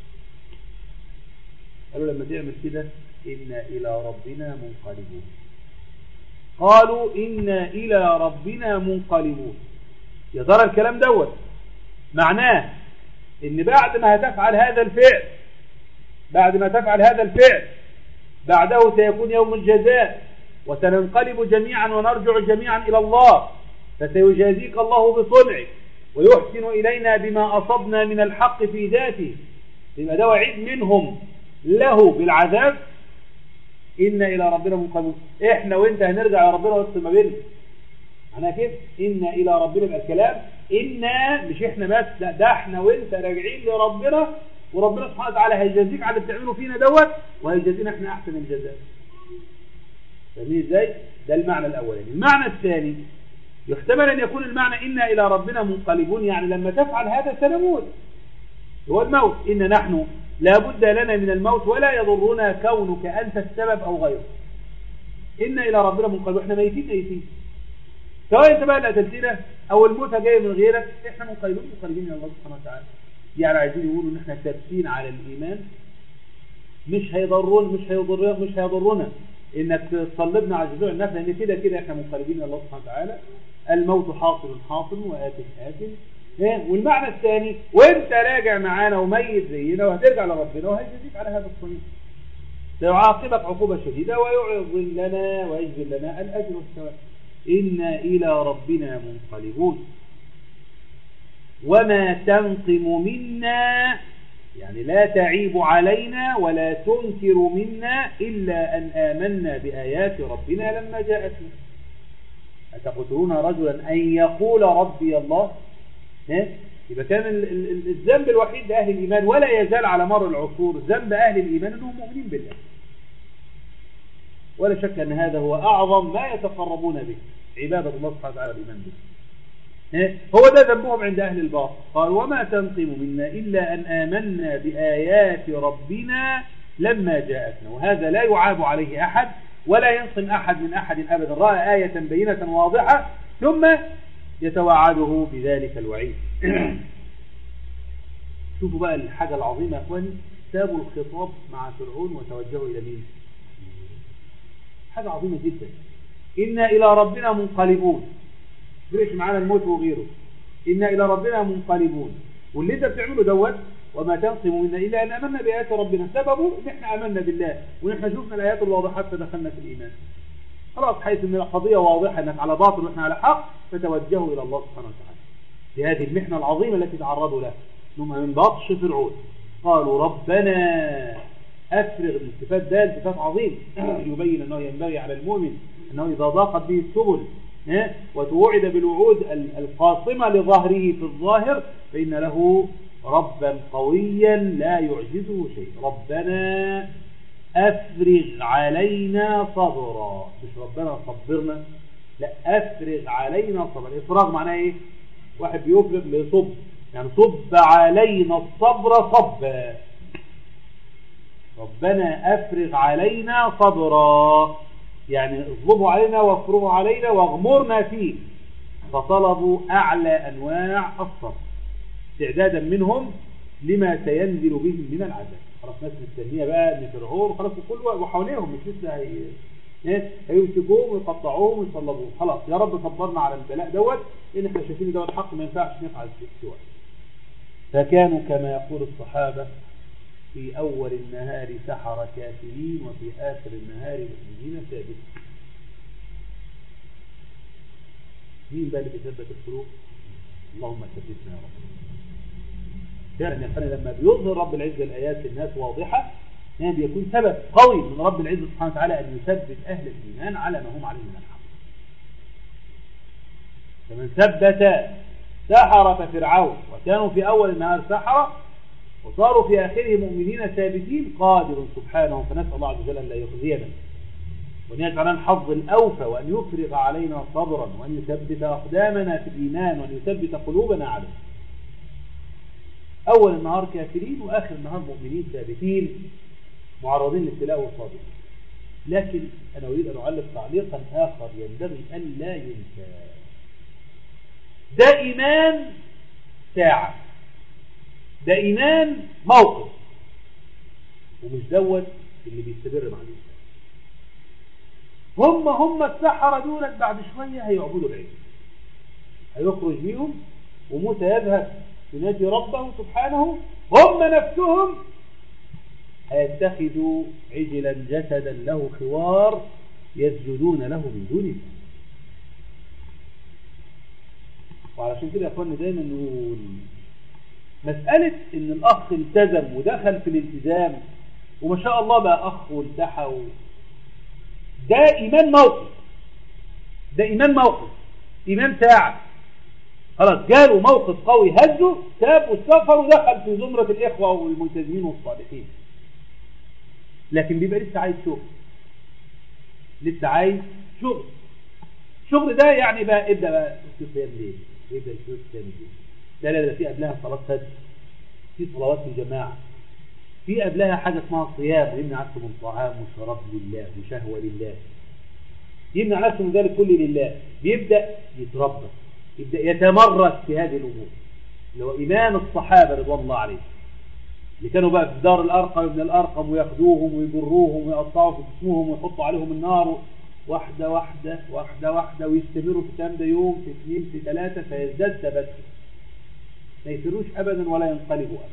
قالوا لما تعمل كده إنا إلى ربنا منقلبون قالوا إنا إلى ربنا منقلبون يا ترى الكلام دوت معناه إن بعد ما هتفعل هذا الفعل بعد ما تفعل هذا الفعل بعده سيكون يوم الجزاء وسننقلب جميعا ونرجع جميعا إلى الله فسيجازيك الله بصنعك ويحسن إلينا بما أصبنا من الحق في ذاته يبقى ده وعيد منهم له بالعذاب إن إلى ربنا منقلبون إحنا وإنت هنرجع يا ربنا وسط ما بيننا معناها كده إن إلى ربنا يبقى الكلام إنا مش إحنا بس لا ده إحنا وإنت راجعين لربنا وربنا سبحانه وتعالى هيجازيك على اللي بتعمله فينا دوت وهيجازينا إحنا أحسن الجزاء فاهمين إزاي؟ ده المعنى الأولاني المعنى الثاني يحتمل أن يكون المعنى إنا إلى ربنا منقلبون يعني لما تفعل هذا سنموت هو الموت إن نحن لا بد لنا من الموت ولا يضرنا كونك أنت السبب أو غيره إن إلى ربنا منقلبون إحنا ميتين ميتين سواء أنت بقى اللي قتلتنا أو الموتة جاية من غيرك إحنا منقلبون منقلبين إلى الله سبحانه وتعالى يعني عايزين يقولوا إن إحنا ثابتين على الإيمان مش هيضرون مش هيضر مش هيضرنا انك تصلبنا على جذوع النفس لان كده كده احنا منقلبين الى الله سبحانه وتعالى الموت حاصل حاصل وآت آت إيه؟ والمعنى الثاني وانت راجع معانا وميت زينا وهترجع لربنا وهيجزيك على هذا الصنيع سيعاقبك عقوبة شديدة ويعظم لنا ويجزل لنا الأجر والثواب إنا إلى ربنا منقلبون وما تنقم منا يعني لا تعيب علينا ولا تنكر منا إلا أن آمنا بآيات ربنا لما جاءتنا أتقتلون رجلا أن يقول ربي الله ها؟ يبقى كان ال- ال- ال- الذنب الوحيد لأهل الإيمان ولا يزال على مر العصور ذنب أهل الإيمان أنهم مؤمنين بالله ولا شك أن هذا هو أعظم ما يتقربون به عبادة الله سبحانه وتعالى الإيمان به ها؟ هو ده ذنبهم عند أهل الباطل قال وما تنقم منا إلا أن آمنا بآيات ربنا لما جاءتنا وهذا لا يعاب عليه أحد ولا ينقم أحد من أحد أبدا رأى آية بينة واضحة ثم يتوعده بذلك الوعيد شوفوا بقى الحاجة العظيمة يا أخواني سابوا الخطاب مع فرعون وتوجهوا إلى مين حاجة عظيمة جدا إنا إلى ربنا منقلبون فرقش معانا الموت وغيره إنا إلى ربنا منقلبون واللي انت بتعمله دوت وما تنقم منا إلا أن أمنا بآيات ربنا سببه إن احنا أمنا بالله وإن احنا شفنا الآيات الواضحات فدخلنا في الإيمان خلاص حيث أن القضية واضحة أنك على باطل وإحنا على حق فتوجهوا إلى الله سبحانه وتعالى في هذه المحنة العظيمة التي تعرضوا لها إنهم من بطش فرعون قالوا ربنا أفرغ الالتفات ده التفات عظيم يبين أنه ينبغي على المؤمن أنه إذا ضاقت به السبل ها، وتوعد بالوعود ال- القاصمة لظهره في الظاهر فإن له ربا قويا لا يعجزه شيء ربنا أفرغ علينا صبرا مش ربنا صبرنا لا أفرغ علينا صبرا إفراغ معناه إيه واحد بيفرغ ليصب يعني صب علينا الصبر صبا ربنا أفرغ علينا صبرا يعني اصببوا علينا وافرغوا علينا واغمرنا فيه فطلبوا أعلى أنواع الصبر استعدادا منهم لما سينزل بهم من العذاب خلاص ناس مستنيه بقى ان فرعون خلاص كل وحواليهم مش لسه هي إيه؟ هيمسكوهم ويقطعوهم ويصلبوهم خلاص يا رب صبرنا على البلاء دوت لان احنا شايفين دوت حق ما ينفعش نفعل سواه فكانوا كما يقول الصحابه في أول النهار سحر كافرين وفي آخر النهار مؤمنين ثابتين مين بقى اللي بيثبت القلوب اللهم ثبتنا يا رب فعلا يا اخواني لما بيظهر رب العزة الآيات للناس واضحة يعني بيكون سبب قوي من رب العزة سبحانه وتعالى أن يثبت أهل الإيمان على ما هم عليه من الحق فمن ثبت سحرة فرعون وكانوا في أول النهار سحرة وصاروا في آخره مؤمنين ثابتين قادر سبحانه فنسأل الله عز وجل أن لا يخزينا وأن يجعلنا الحظ الأوفى وأن يفرغ علينا صبرا وأن يثبت أقدامنا في الإيمان وأن يثبت قلوبنا عليه أول النهار كافرين وآخر النهار مؤمنين ثابتين معرضين للابتلاء والصابرين لكن أنا أريد أن أعلق تعليقا آخر ينبغي أن لا ينسى ده إيمان ساعة ده إيمان موقف ومش دوت اللي بيستمر مع الإنسان هم هم السحرة دولت بعد شوية هيعبدوا العلم هيخرج بيهم وموسى يذهب ينادي ربه سبحانه هم نفسهم هيتخذوا عجلا جسدا له خوار يسجدون له من دون الله وعلشان كده يا اخواني دايما نقول مسألة ان الاخ التزم ودخل في الالتزام وما شاء الله بقى اخ والتحى و... ده ايمان موقف ده ايمان موقف ايمان ساعة خلاص جاله موقف قوي هزه تاب واستغفر ودخل في زمرة الاخوة والملتزمين والصالحين لكن بيبقى لسه عايز شغل لسه عايز شغل الشغل ده يعني بقى ابدا بقى صيام ليه ابدا شوف صيام ليه لا لا لا في قبلها صلاه فجر في صلوات الجماعه في قبلها حاجه اسمها صيام يمنع نفسه من طعام وشراب لله وشهوه لله يمنع نفسه من ذلك كله لله بيبدا يتربى يبدا يتمرس في هذه الامور اللي هو ايمان الصحابه رضوان الله عليهم اللي كانوا بقى في دار الأرقم ابن الأرقم وياخدوهم ويجروهم ويقطعوا في جسمهم ويحطوا عليهم النار واحدة واحدة واحدة واحدة ويستمروا في الكلام ده يوم في اثنين في ثلاثة فيزداد ثباتهم ما يسيروش أبدا ولا ينقلبوا أبدا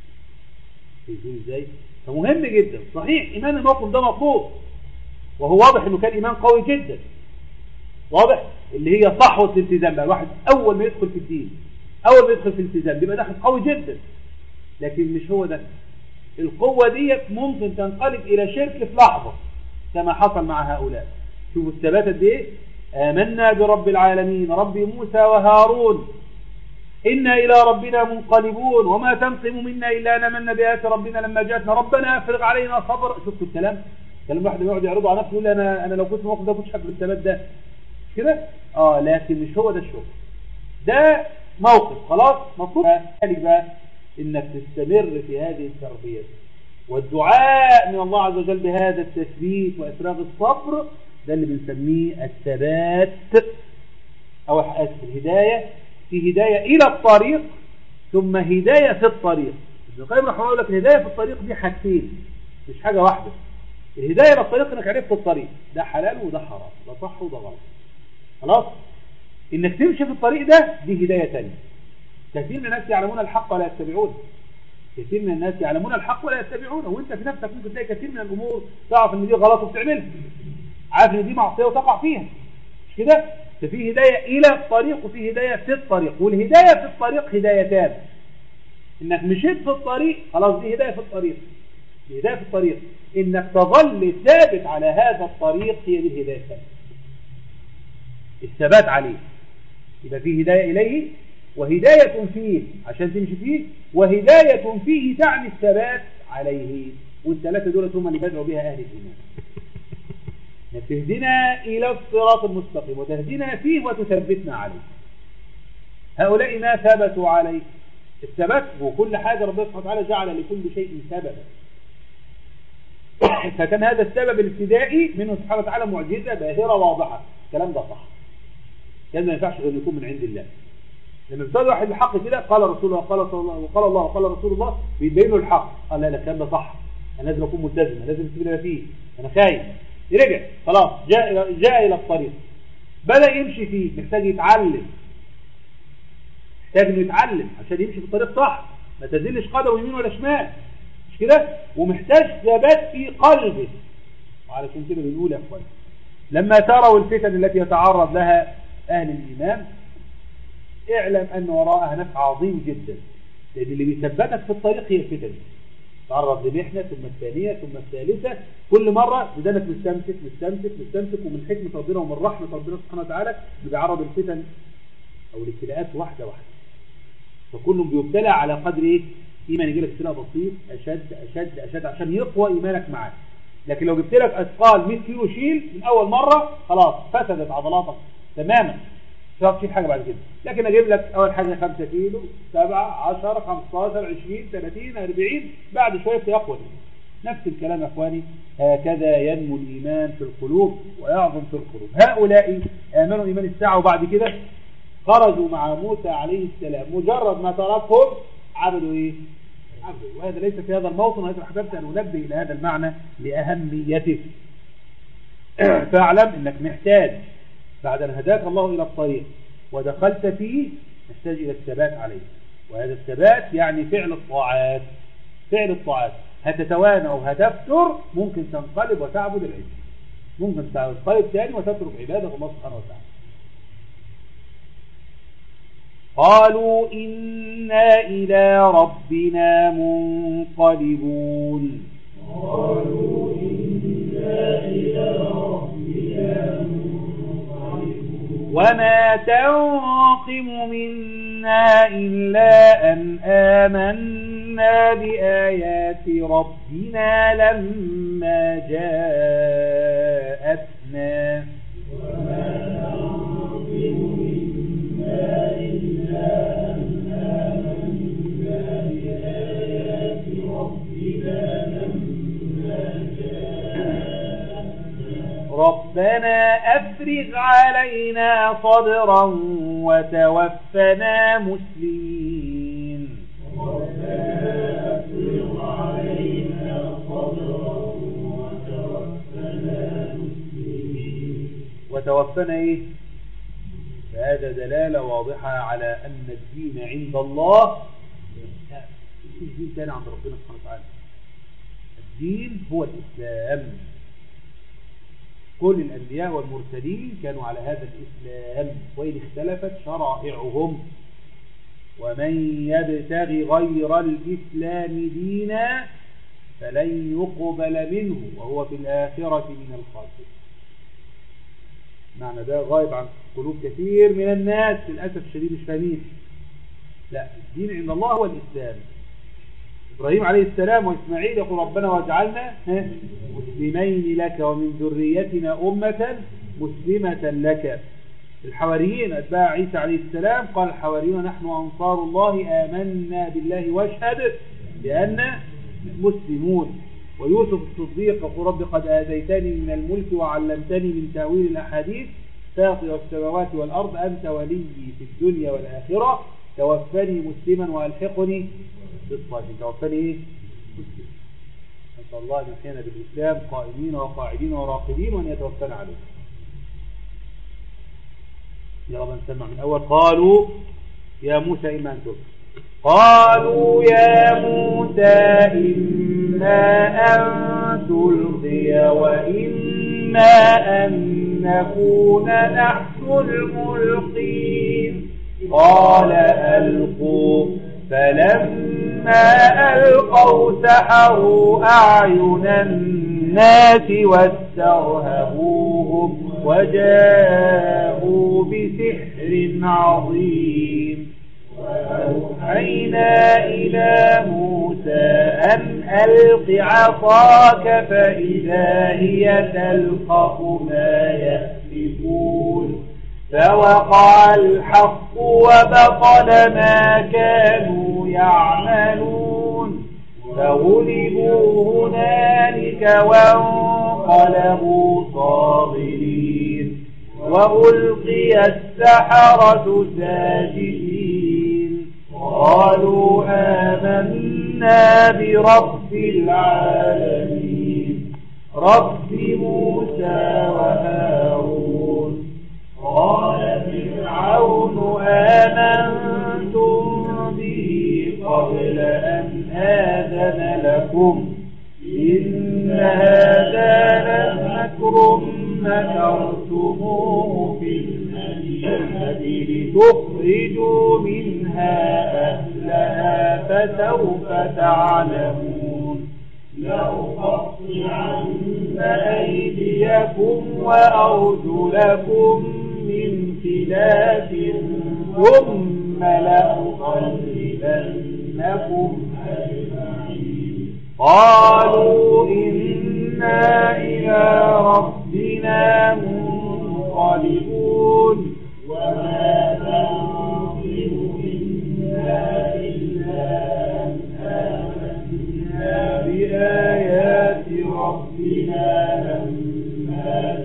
يزول ازاي؟ فمهم جدا صحيح إيمان الموقف ده مطلوب وهو واضح إنه كان إيمان قوي جدا واضح اللي هي صحوة الالتزام بقى الواحد أول ما يدخل في الدين أول ما يدخل في الالتزام بيبقى داخل قوي جدا لكن مش هو ده القوة ديت ممكن تنقلب إلى شرك في لحظة كما حصل مع هؤلاء شوفوا الثبات قد ايه آمنا برب العالمين رب موسى وهارون إنا إلى ربنا منقلبون وما تنقم منا إلا أن آمنا بآيات ربنا لما جاءتنا ربنا افرغ علينا صبر شفتوا الكلام كلام واحد يقعد يعرضه على نفسه يقول أنا أنا لو كنت موقف ده كنتش حابب الثبات ده مش كده اه لكن مش هو ده الشغل ده موقف خلاص مطلوب ذلك بقى انك تستمر في هذه التربية والدعاء من الله عز وجل بهذا التثبيت وإفراغ الصبر ده اللي بنسميه الثبات أو أسف الهداية في هداية إلى الطريق ثم هداية في الطريق ابن القيم رحمه الله لك الهداية في الطريق دي حاجتين مش حاجة واحدة الهداية إلى الطريق انك عرفت الطريق ده حلال وده حرام ده صح وده غلط خلاص انك تمشي في الطريق ده دي هداية تانية كثير من الناس يعلمون الحق ولا يتبعونه كثير من الناس يعلمون الحق ولا يتبعونه وانت في نفسك ممكن تلاقي كثير من الامور تعرف ان دي غلط وبتعملها عارف ان دي معصيه وتقع فيها مش كده ففي هدايه الى الطريق وفي هدايه في الطريق والهدايه في الطريق هدايتان انك مشيت في الطريق خلاص دي هدايه في الطريق دي هدايه في الطريق انك تظل ثابت على هذا الطريق هي دي الهدايه الثانيه الثبات عليه يبقى في هدايه اليه وهداية فيه عشان تمشي فيه وهداية فيه تعني الثبات عليه والثلاثة دول هم اللي بدعوا بها أهل الإيمان تهدنا إلى الصراط المستقيم وتهدنا فيه وتثبتنا عليه هؤلاء ما ثبتوا عليه الثبات وكل حاجة ربنا سبحانه وتعالى جعل لكل شيء سببا فكان هذا السبب الابتدائي منه سبحانه وتعالى معجزة باهرة واضحة الكلام ده صح كان ما ينفعش غير يكون من عند الله لما ابتدى واحد الحق كده قال رسول الله وقال صلى الله وقال الله وقال رسول الله بيبين له الحق قال لا لا الكلام ده صح انا لازم اكون ملتزم انا لازم اسيب اللي فيه انا خايف رجع خلاص جاء الى جاء الى الطريق بدا يمشي فيه محتاج يتعلم محتاج انه يتعلم عشان يمشي في الطريق صح ما تزلش قدمه يمين ولا شمال مش كده ومحتاج ثبات في قلبه وعلشان كده بنقول يا اخوان لما تروا الفتن التي يتعرض لها اهل الايمان اعلم أن وراءها نفع عظيم جدا لأن اللي بيثبتك في الطريق هي الفتن تعرض لمحنة ثم الثانية ثم الثالثة كل مرة بدانك مستمسك مستمسك مستمسك ومن حكمة ربنا ومن رحمة ربنا سبحانه وتعالى بيعرض الفتن أو الابتلاءات واحدة واحدة فكلهم بيبتلى على قدر إيه؟ إيمان يجي لك ابتلاء بسيط أشد أشد أشد عشان يقوى إيمانك معاه لكن لو جبت لك أثقال 100 كيلو شيل من أول مرة خلاص فسدت عضلاتك تماما مش هتعرف تشيل حاجة بعد كده لكن اجيب لك اول حاجة 5 كيلو 7 10 15 20 30 40 بعد شوية يقوى نفس الكلام يا اخواني هكذا ينمو الايمان في القلوب ويعظم في القلوب هؤلاء امنوا ايمان الساعه وبعد كده خرجوا مع موسى عليه السلام مجرد ما تركهم عبدوا ايه عبدوا وهذا ليس في هذا الموطن ولكن احببت ان انبه الى هذا المعنى لاهميته فاعلم انك محتاج بعد ان هداك الله الى الطريق ودخلت فيه محتاج الى الثبات عليه وهذا الثبات يعني فعل الطاعات فعل الطاعات هتتوانى او هتفتر ممكن تنقلب وتعبد العلم ممكن تنقلب ثاني وتترك عبادة الله سبحانه وتعالى قالوا إنا إلى ربنا منقلبون قالوا إنا إلى ربنا منقلبون وما تنقم منا إلا أن آمنا بآيات ربنا لما جاءتنا وما ننقم منا إلا أن آمنا بآيات ربنا لما جاءتنا ربنا أفرغ علينا صبرا وتوفنا مسلمين ربنا أفرغ علينا صبرا وتوفنا مسلمين وتوفنا إيه فهذا دلالة واضحة على أن الدين عند الله لا في دين تاني عند ربنا سبحانه وتعالى الدين هو الإسلام كل الأنبياء والمرسلين كانوا على هذا الإسلام وإن اختلفت شرائعهم ومن يبتغي غير الإسلام دينا فلن يقبل منه وهو في الآخرة من الخاسرين معنى ده غايب عن قلوب كثير من الناس للأسف الشديد مش فاهمين لا الدين عند الله هو الإسلام إبراهيم عليه السلام وإسماعيل يقول ربنا واجعلنا ها، مسلمين لك ومن ذريتنا أمة مسلمة لك الحواريين أتباع عيسى عليه السلام قال الحواريون نحن أنصار الله آمنا بالله واشهد بأن مسلمون ويوسف الصديق يقول رب قد آتيتني من الملك وعلمتني من تأويل الأحاديث فاطر السماوات والأرض أنت ولي في الدنيا والآخرة توفني مسلما وألحقني بالصالحين توفني إيه؟ مسلما نسأل الله أن يحيينا بالإسلام قائمين وقاعدين وراقدين وأن يتوفنا عليه يا رب نسمع من أول قالوا يا موسى إما أن تلقي قالوا يا موسى إما أن تلقي وإما أن نكون نحن الملقين قال ألقوا فلما ألقوا سحروا أعين الناس واسترهبوهم وجاءوا بسحر عظيم وأوحينا إلى موسى أن ألق عصاك فإذا هي تلقف ما يأفكون فوقع الحق وبطل ما كانوا يعملون فغلبوا هنالك وانقلبوا صاغرين وألقي السحرة ساجدين قالوا آمنا برب العالمين رب موسى وهارون قال فرعون آمنتم به قبل أن آذن لكم إن هذا لمكر مكرتموه في المدينة لتخرجوا منها أهلها فسوف تعلمون لأقطعن أيديكم وأرجلكم من خلاف ثم لأصلبنكم أجمعين قالوا إنا إلى ربنا منقلبون وما تنقم منا إلا أن آمنا بآيات ربنا لما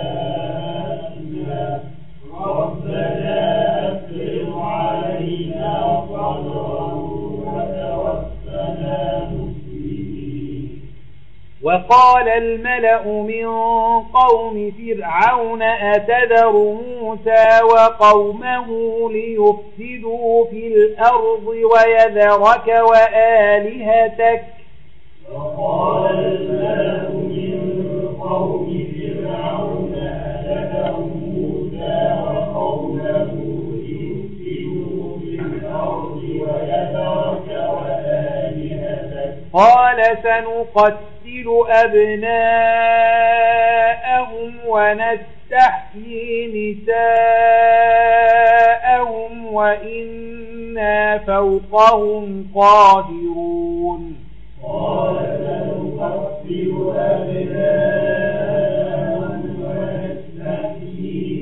جاءنا ربنا أفرغ علينا صبرا وتوفنا مسلمين وقال الملأ من قوم فرعون أتذر موسى وقومه ليفسدوا في الأرض ويذرك وآلهتك وقال الملأ من قوم فرعون أتذر موسى وقومه ليفسدوا في الأرض ويذرك وآلهتك قال سنقتل أبناءهم ونستحيي نساءهم وإنا فوقهم قاهرون قال سنقتل أبناءهم ونستحيي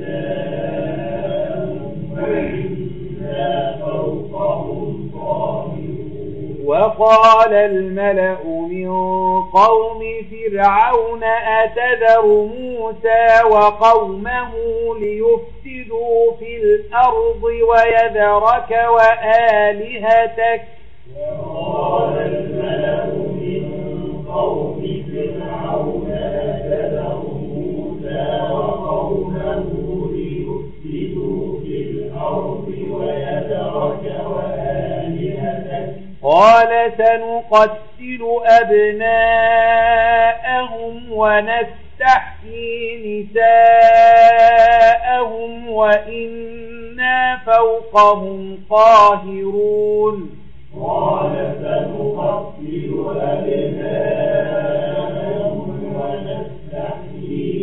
نساءهم وإنا فوقهم قاهرون وقال الملأ من قوم فرعون أتذر موسى وقومه ليفسدوا في الأرض ويذرك وآلهتك وقال الملأ من قوم فرعون أتذر موسى وقومه ليفسدوا في الأرض ويذرك وآلهتك قال سنقتل أبناءهم ونستحيي نساءهم وإنا فوقهم قاهرون قال سنقتل أبناءهم ونستحيي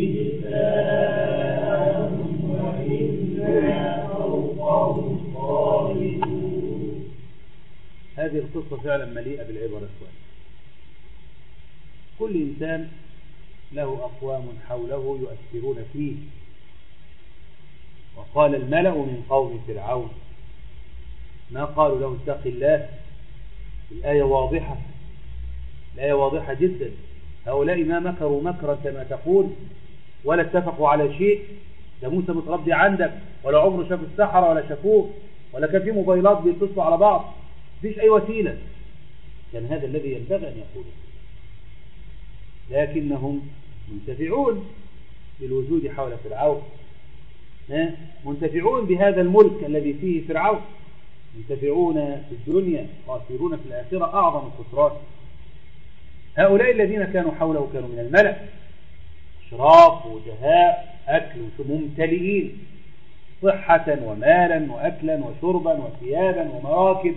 نساءهم وإنا فوقهم قاهرون هذه القصة فعلا مليئة بالعبر الأخوان كل إنسان له أقوام حوله يؤثرون فيه وقال الملأ من قوم فرعون ما قالوا له اتق الله الآية واضحة الآية واضحة جدا هؤلاء ما مكروا مكرا كما تقول ولا اتفقوا على شيء ده موسى متربي عندك ولا عمره شاف السحرة ولا شافوه ولا كان في موبايلات بيتصلوا على بعض مفيش أي وسيلة كان هذا الذي ينبغي أن يقوله لكنهم منتفعون بالوجود حول فرعون ها؟ منتفعون بهذا الملك الذي فيه فرعون منتفعون في الدنيا خاسرون في الآخرة أعظم الخسران هؤلاء الذين كانوا حوله كانوا من الملأ أشراف وجهاء أكل ممتلئين صحة ومالا وأكلا وشربا وثيابا ومراكب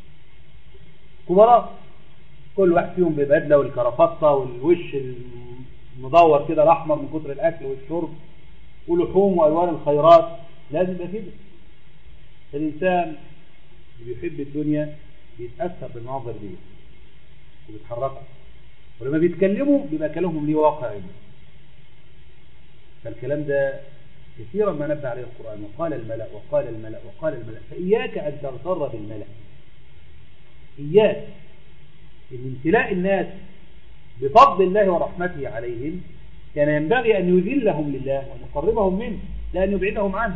كبراء كل واحد فيهم ببدلة والكرافطة والوش المدور كده الأحمر من كتر الأكل والشرب ولحوم وألوان الخيرات لازم يبقى كده الإنسان اللي بيحب الدنيا بيتأثر بالمناظر دي وبيتحركوا ولما بيتكلموا بيبقى كلامهم ليه واقع علمي فالكلام ده كثيرا ما نبه عليه القرآن وقال الملأ وقال الملأ وقال الملأ فإياك أن تغتر بالملأ إياك إن امتلاء الناس بفضل الله ورحمته عليهم كان ينبغي أن يذلهم لله وأن يقربهم منه لا أن يبعدهم عنه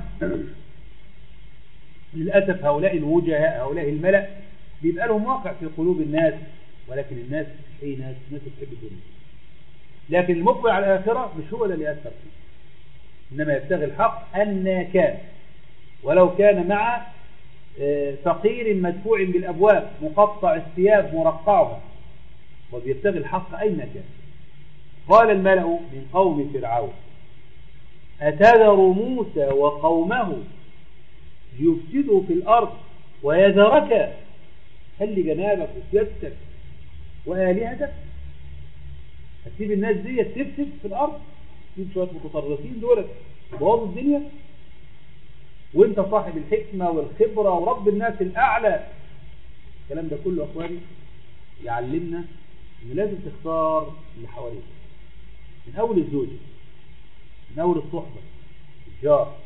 للأسف هؤلاء الوجهاء هؤلاء الملأ بيبقى لهم واقع في قلوب الناس ولكن الناس مش أي ناس الناس بتحب الدنيا لكن المقبل على الآخرة مش هو اللي يأثر فيه إنما يبتغي الحق أن كان ولو كان مع فقير مدفوع بالأبواب مقطع الثياب مرقعها وبيبتغي الحق أين كان قال الملأ من قوم فرعون أتذر موسى وقومه ليفسدوا في الأرض ويذرك خلي جنابك وسيادتك وآلهتك هتسيب الناس دي تفسد في الأرض تسيب شوية متطرفين دولت يبوظوا الدنيا وانت صاحب الحكمة والخبرة ورب الناس الأعلى الكلام ده كله أخواني يعلمنا ان لازم تختار اللي حواليك من أول الزوجة من أول الصحبة الجار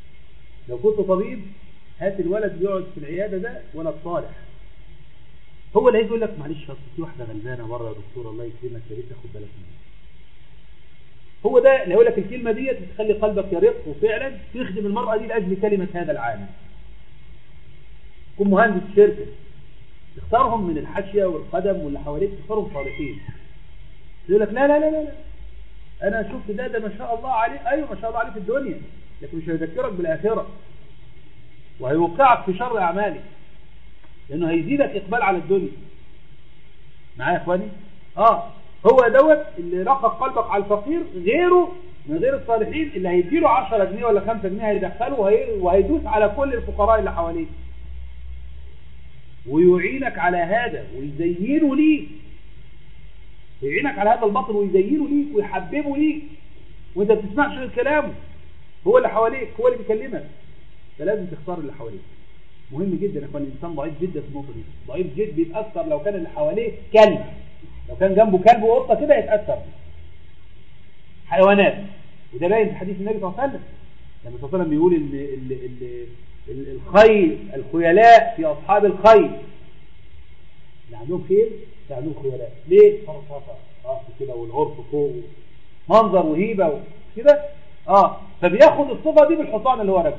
لو كنت طبيب هات الولد يقعد في العيادة ده ولد صالح هو اللي هيجي يقول لك معلش أصل في واحده غلبانه بره يا دكتور الله يكرمك يا ريت تاخد بالك منها هو ده اللي هيقول لك الكلمه ديت بتخلي قلبك يرق وفعلا تخدم المراه دي لاجل كلمه هذا العالم كن مهندس شركه تختارهم من الحاشيه والقدم واللي حواليك تختارهم صالحين يقول لك لا لا لا لا لا. انا شفت ده ده ما شاء الله عليه ايوه ما شاء الله عليه في الدنيا لكن مش هيذكرك بالاخره وهيوقعك في شر اعمالك لانه هيزيدك اقبال على الدنيا معايا يا اخواني اه هو دوت اللي رقق قلبك على الفقير غيره من غير الصالحين اللي هيديله 10 جنيه ولا 5 جنيه هيدخله وهي- وهيدوس على كل الفقراء اللي حواليه ويعينك على هذا ويزينه ليك يعينك على هذا الباطل ويزينه ليك ويحببه ليك وانت ما بتسمعش غير كلامه هو اللي حواليك هو اللي بيكلمك فلازم تختار اللي حواليك مهم جدا يا اخوان الانسان ضعيف جدا في النقطه دي ضعيف جدا بيتاثر لو كان اللي حواليه كلب لو كان جنبه كلب وقطه كده يتاثر حيوانات وده باين في حديث النبي صلى الله عليه وسلم لما صلى الله عليه وسلم بيقول ال ال ال ال الخيل الخيلاء في اصحاب الخيل اللي عندهم خيل اللي عندهم خيلاء ليه؟ فرصه رأس كده والعرف فوق منظر وهيبه كده اه فبياخد الصفه دي بالحصان اللي هو راكبه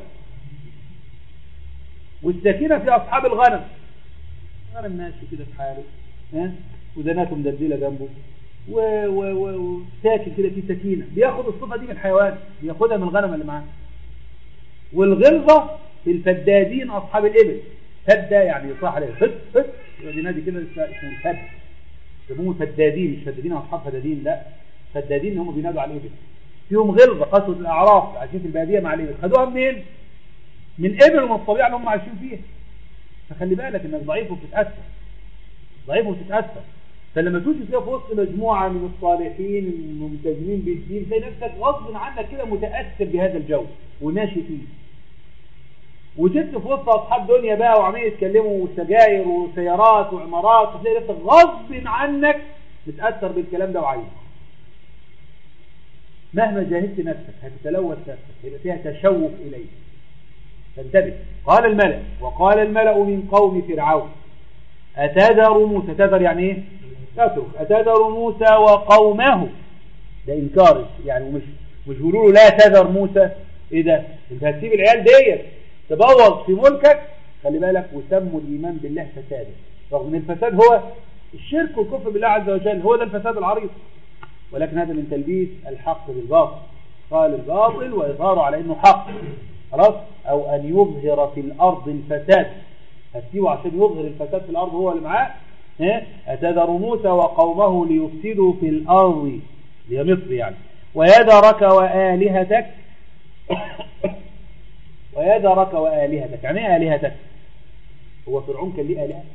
والسكينة في أصحاب الغنم غنم ماشي كده في حاله ها ودناته مدلدلة جنبه و- و- و- وساكن كده في سكينة بياخد الصفة دي من الحيوان بياخدها من الغنم اللي معاه والغلظة في الفدادين أصحاب الإبل فدة يعني يصاح عليه فد فد يقعد ينادي كده اسمه الفد يسموه فدادين مش فدادين أصحاب فدادين لا فدادين اللي هم بينادوا على الإبل فيهم غلظة قسوة الأعراف عايشين في البادية مع الإبل خدوها منين؟ من ابل ومن الطبيعه اللي هم عايشين فيها فخلي بالك انك ضعيف وبتتاثر ضعيف وبتتاثر فلما توجد كده في وسط مجموعه من الصالحين الملتزمين بالدين تلاقي نفسك غصب عنك كده متاثر بهذا الجو وماشي فيه وجدت في وسط اصحاب دنيا بقى وعمالين يتكلموا سجاير وسيارات وعمارات تلاقي نفسك غصب عنك متاثر بالكلام ده وعايز مهما جاهدت نفسك هتتلوث نفسك هيبقى فيها تشوف اليه فانتبه قال الملأ وقال الملأ من قوم فرعون أتذر موسى تذر يعني ايه تترك أتذر موسى وقومه ده إنكار يعني مش مش بيقولوا له لا تذر موسى ايه ده انت هتسيب العيال ديت تبوظ في ملكك خلي بالك وسموا الإيمان بالله فسادا رغم ان الفساد هو الشرك والكفر بالله عز وجل هو ده الفساد العريض ولكن هذا من تلبيس الحق بالباطل قال الباطل وإظهاره على انه حق خلاص او ان يظهر في الارض الفساد هتسيبه عشان يظهر الفساد في الارض هو اللي معاه ها؟ اتذر موسى وقومه ليفسدوا في الارض هي مصر يعني ويذرك والهتك ويذرك والهتك يعني ايه الهتك هو فرعون كان ليه الهه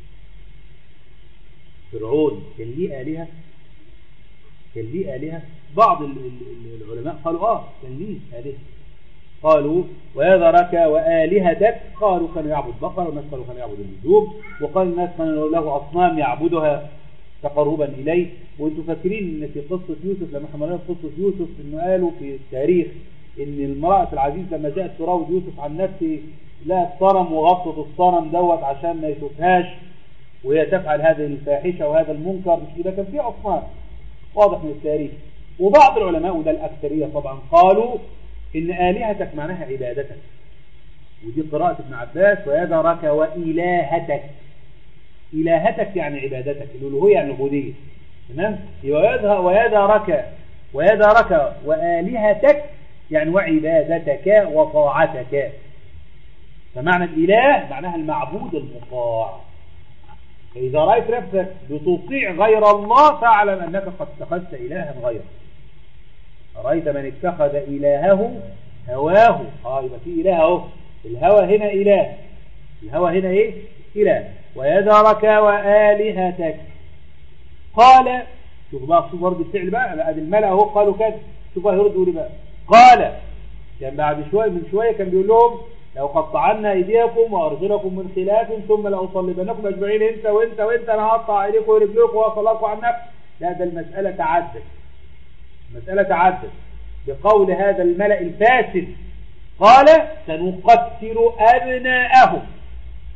فرعون كان ليه الهه كان ليه الهه بعض ال- ال- العلماء قالوا اه كان ليه الهه قالوا ويذرك وآلهتك قالوا كانوا يعبد بقر والناس قالوا كانوا يعبد النجوم وقال الناس كانوا له أصنام يعبدها تقربا إليه وانتم فاكرين ان في قصة يوسف لما حملنا في قصة يوسف انه قالوا في التاريخ ان المرأة العزيز لما جاءت تراود يوسف عن نفسه لها الصنم وغطت الصنم دوت عشان ما يشوفهاش وهي تفعل هذه الفاحشة وهذا المنكر مش كده كان في أصنام واضح من التاريخ وبعض العلماء وده الأكثرية طبعا قالوا إن آلهتك معناها عبادتك ودي قراءة ابن عباس ويذرك وإلهتك إلهتك يعني عبادتك الألوهية يعني العبودية تمام ويذر ويذرك ويذرك وآلهتك يعني وعبادتك وطاعتك فمعنى الإله معناها المعبود المطاع فإذا رأيت نفسك بتطيع غير الله فاعلم أنك قد اتخذت إلها غيره رأيت من اتخذ إلهه هواه اه يبقى في إله اهو الهوى هنا إله الهوى هنا إيه إله ويذرك وآلهتك قال شوف بقى شوف ورد الفعل بقى بعد الملأ اهو قالوا كده شوف بقى يردوا لي بقى قال كان بعد شوية من شوية كان بيقول لهم لو قطعنا ايديكم وارجلكم من خلاف ثم لاصلبنكم اجمعين انت وانت وانت انا هقطع ايديكم ورجلكم واصلكم عن نفسي لا ده المسألة تعدت المسألة تعدت بقول هذا الملأ الفاسد قال سنقتل أبناءهم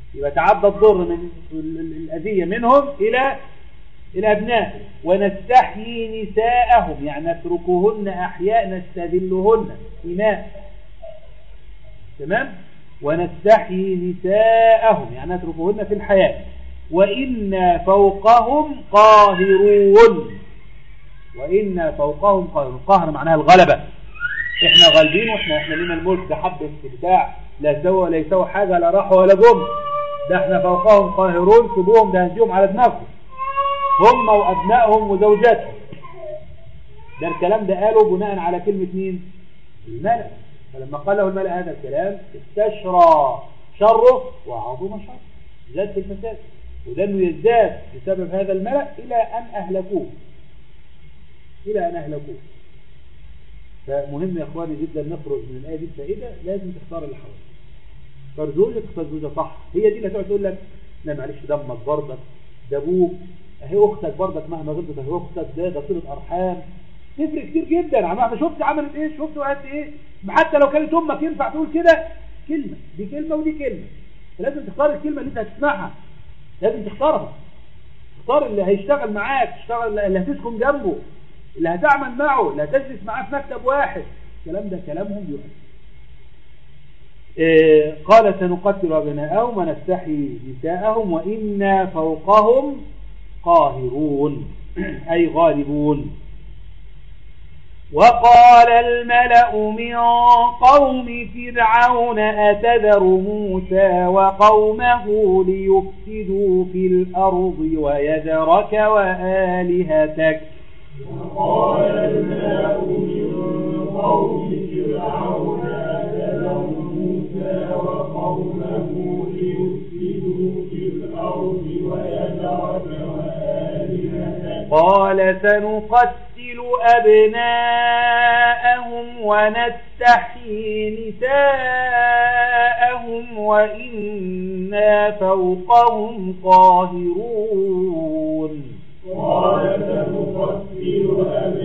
يبقى تعدى الضر من ال- ال- الأذية منهم إلى إلى أبنائهم ونستحيي نساءهم يعني نتركهن أحياء نستذلهن إناء تمام ونستحيي نساءهم يعني نتركهن في الحياة وإنا فوقهم قاهرون وإنا فوقهم قاهرون القهر معناها الغلبة احنا غالبين واحنا احنا لنا الملك ده حبة بتاع لا سوى ولا يسوى حاجة لا راحوا ولا جم ده احنا فوقهم قاهرون سيبوهم ده هنجيهم على دماغهم هم وأبنائهم وزوجاتهم ده الكلام ده قاله بناء على كلمة مين الملأ فلما قال له الملأ هذا الكلام استشرى شره وعظم شره زاد في الفساد وده انه يزداد بسبب هذا الملأ إلى أن أهلكوه إلى أن أهلكوه فمهم يا إخواني جدا نخرج من الآية دي الفائدة لازم تختار اللي حواليك اختار زوجك اختار زوجة صح هي دي اللي هتقعد تقول لك لا معلش دمك برضك ده ابوك اهي اختك برضك مهما غلطت اهي اختك ده ده صله ارحام تفرق كتير جدا عم شفت عملت ايه شفت وقت ايه حتى لو كانت امك ينفع تقول كده كلمه دي كلمه ودي كلمه فلازم تختار الكلمه اللي انت هتسمعها لازم تختارها تختار اللي هيشتغل معاك تشتغل اللي هتسكن جنبه اللي هتعمل معه اللي هتجلس معاه في مكتب واحد الكلام ده كلامهم يؤثر إيه قال سنقتل أبناءهم ونستحيي نساءهم وإنا فوقهم قاهرون أي غالبون وقال الملأ من قوم فرعون أتذر موسى وقومه ليفسدوا في الأرض ويذرك وآلهتك وقال الملأ من قوم فرعون أتذر موسى وقومه ليفسدوا في الأرض ويذرك وآلهتك قال سنقتل أبناءهم ونستحيي نساءهم وإنا فوقهم قاهرون قال سنقتل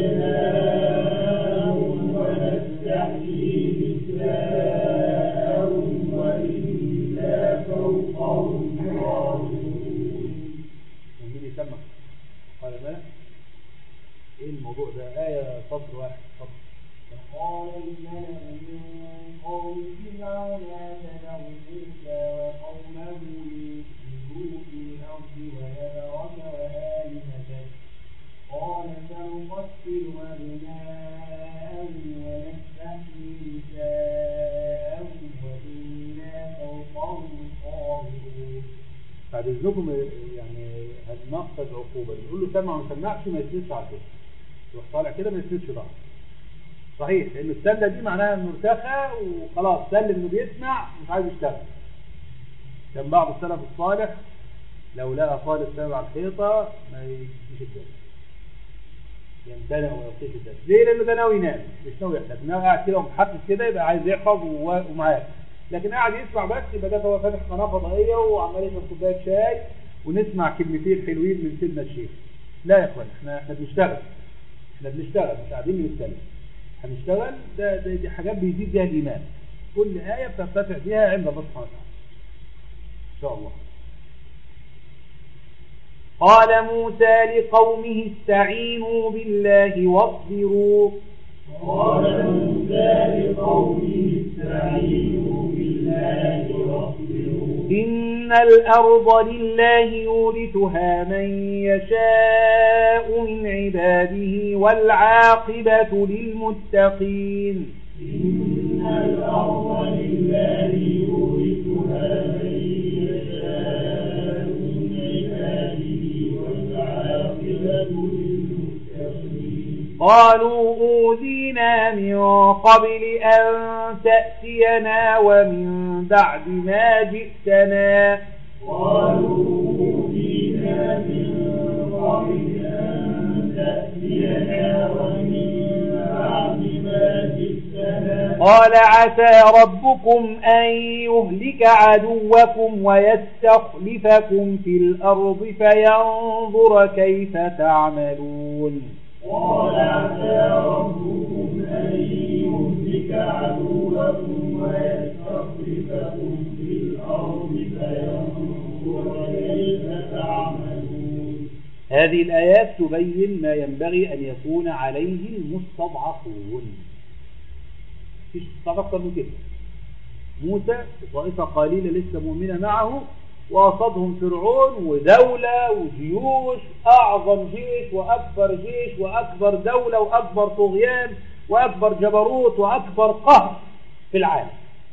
أبناءهم ونستحيي نساءهم وإنا فوقهم قاهرون مين يسمع قال ما ايه الموضوع ده آية سطر واحد سطر قال الملأ من قوم فرعون أتذر موسى وقومه ليفسدوا في الأرض ويذرك وآلهتك قال سنقتل أبناءهم ونستحيي نساءهم وإنا فوقهم قاهرون بعد اذنكم يعني هننفذ عقوبة نقول له سمع وما سمعش ما يسندش على كده يروح طالع كده ما يسندش ضغط صحيح لان السله دي معناها انه ارتخى وخلاص سلم انه بيسمع مش عايز يشتغل كان بعض السلف الصالح لو لقى طالب سامع على الحيطه ما يجيش الدرس يمتنع ويلقيش الدرس ليه لانه ده ناوي ينام مش ناوي يحفظ انما قاعد كده ومحفز كده يبقى عايز يحفظ و- ومعاك لكن قاعد يسمع بس يبقى ده هو فاتح قناه فضائيه وعمال يشرب كوبايه شاي ونسمع كلمتين حلوين من سيدنا الشيخ لا يا اخوان احنا احنا بنشتغل احنا بنشتغل مش قاعدين بنتكلم هنشتغل ده, ده دي حاجات بيزيد بيها الايمان كل ايه بترتفع بها عند الله سبحانه وتعالى ان شاء الله قال موسى لقومه استعينوا بالله واصبروا قال موسى لقومه استعينوا بالله واصبروا إن الأرض لله يورثها من يشاء من عباده والعاقبة للمتقين إن الأرض لله يورثها من يشاء من عباده والعاقبة للمتقين قالوا أوذينا من قبل أن تأتينا ومن بعد ما جئتنا قالوا أوذينا من قبل أن تأتينا ومن بعد ما جئتنا قال عسى ربكم أن يهلك عدوكم ويستخلفكم في الأرض فينظر كيف تعملون قال عسى ربكم أن يهلك عدوكم ويستخلفكم في الأرض فينظر هذه الآيات تبين ما ينبغي أن يكون عليه المستضعفون فيش استضعف أكثر من كده موسى طائفة قليلة لسه مؤمنة معه وقصدهم فرعون ودولة وجيوش أعظم جيش وأكبر جيش وأكبر دولة وأكبر طغيان وأكبر جبروت وأكبر قهر في العالم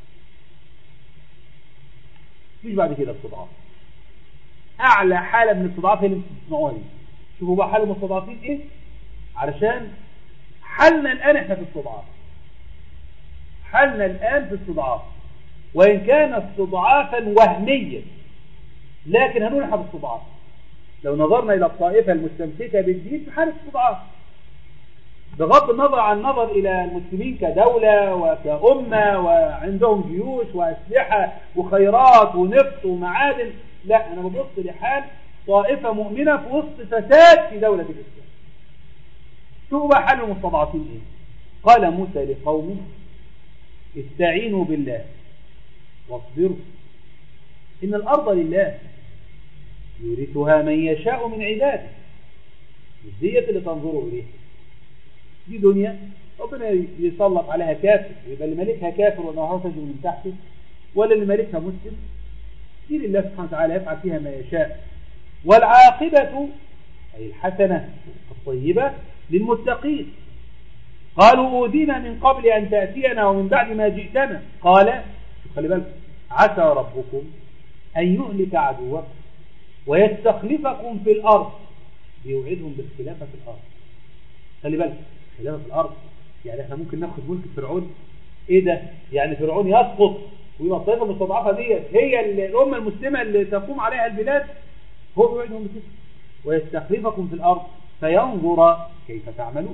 مش بعد كده استضعاف أعلى حالة من الاستضعاف اللي انتم بتسمعوها دي شوفوا بقى حال المستضعفين إيه علشان حالنا الآن إحنا في استضعاف حالنا الآن في استضعاف وإن كان استضعافا وهميا لكن هنقول احنا باستضعاف لو نظرنا إلى الطائفة المستمسكة بالدين في حالة استضعاف بغض النظر عن النظر إلى المسلمين كدولة وكأمة وعندهم جيوش وأسلحة وخيرات ونفط ومعادن لا أنا ببص لحال طائفة مؤمنة في وسط فساد في دولة الإسلام شوفوا بقى حال المستضعفين إيه قال موسى لقومه استعينوا بالله واصبروا إن الأرض لله يورثها من يشاء من عباده مش ديت اللي تنظروا إليها دي دنيا ربنا يسلط عليها كافر يبقى اللي مالكها كافر وانها تجري من تحته ولا اللي مالكها مسلم دي لله سبحانه وتعالى يفعل فيها ما يشاء والعاقبة أي الحسنة الطيبة للمتقين قالوا أوذينا من قبل أن تأتينا ومن بعد ما جئتنا قال خلي بالك عسى ربكم أن يهلك عدوكم ويستخلفكم في الأرض بيوعدهم بالخلافة في الأرض خلي بالك خلافة في الأرض يعني احنا ممكن ناخد ملك فرعون ايه ده يعني فرعون يسقط ويبقى الطائفة المستضعفة ديت هي الأمة المسلمة اللي تقوم عليها البلاد هو بيوعدهم بكده ويستخلفكم في الأرض فينظر كيف تعملون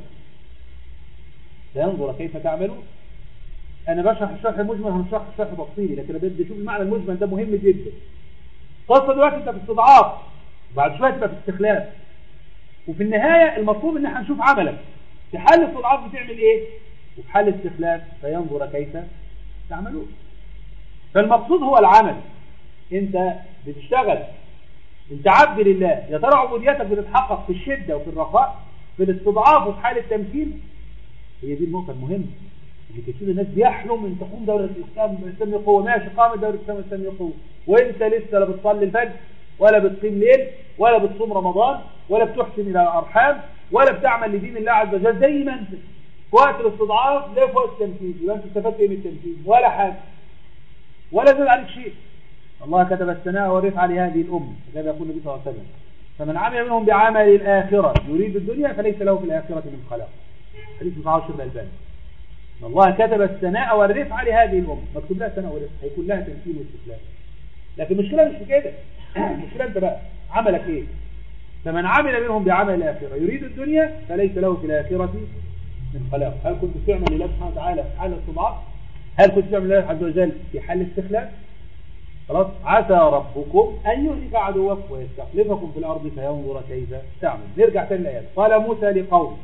فينظر كيف تعملون أنا بشرح الشرح المجمل هنشرح الشرح تفصيلي لكن أنا بدي أشوف المعنى المجمل ده مهم جدا قصة دلوقتي أنت في استضعاف بعد شوية تبقى في استخلاف وفي النهاية المطلوب ان احنا نشوف عملك في حال الاستضعاف بتعمل ايه وفي حال الاستخلاف فينظر كيف تعملون فالمقصود هو العمل انت بتشتغل انت عبد لله يا ترى عبوديتك بتتحقق في الشدة وفي الرخاء في الاستضعاف وفي حال التمكين هي دي النقطة المهمة اللي كتير الناس بيحلم ان تقوم دولة الاسلام الاسلامية قوة ماشي قامت دولة الاسلام الاسلامية قوة وانت لسه لا بتصلي الفجر ولا بتقيم ليل ولا بتصوم رمضان ولا بتحسن إلى الأرحام ولا بتعمل لدين الله عز وجل زي ما أنت في وقت الاستضعاف زي في وقت التنفيذ يبقى أنت استفدت إيه من التنفيذ ولا حاجة ولا زاد عليك شيء الله كتب الثناء والرفع لهذه الأمة كذا يقول النبي صلى الله عليه وسلم فمن عمل منهم بعمل الآخرة يريد الدنيا فليس له في الآخرة من خلاق حديث مصعب الشيخ الألباني إن الله كتب الثناء والرفع لهذه الأمة مكتوب لها ثناء ورفع هيكون لها تمثيل واستفلال لكن المشكلة مش في كده المشكلة أنت بقى عملك إيه فمن عمل منهم بعمل الآخرة يريد الدنيا فليس له في الآخرة من خلاق هل كنت تعمل لله سبحانه وتعالى في حال الاستضعاف هل كنت تعمل لله عز وجل في حال الاستخلاف خلاص عسى ربكم أن يهلك عدوكم ويستخلفكم في الأرض فينظر كيف تعمل نرجع تاني الآيات قال موسى لقوم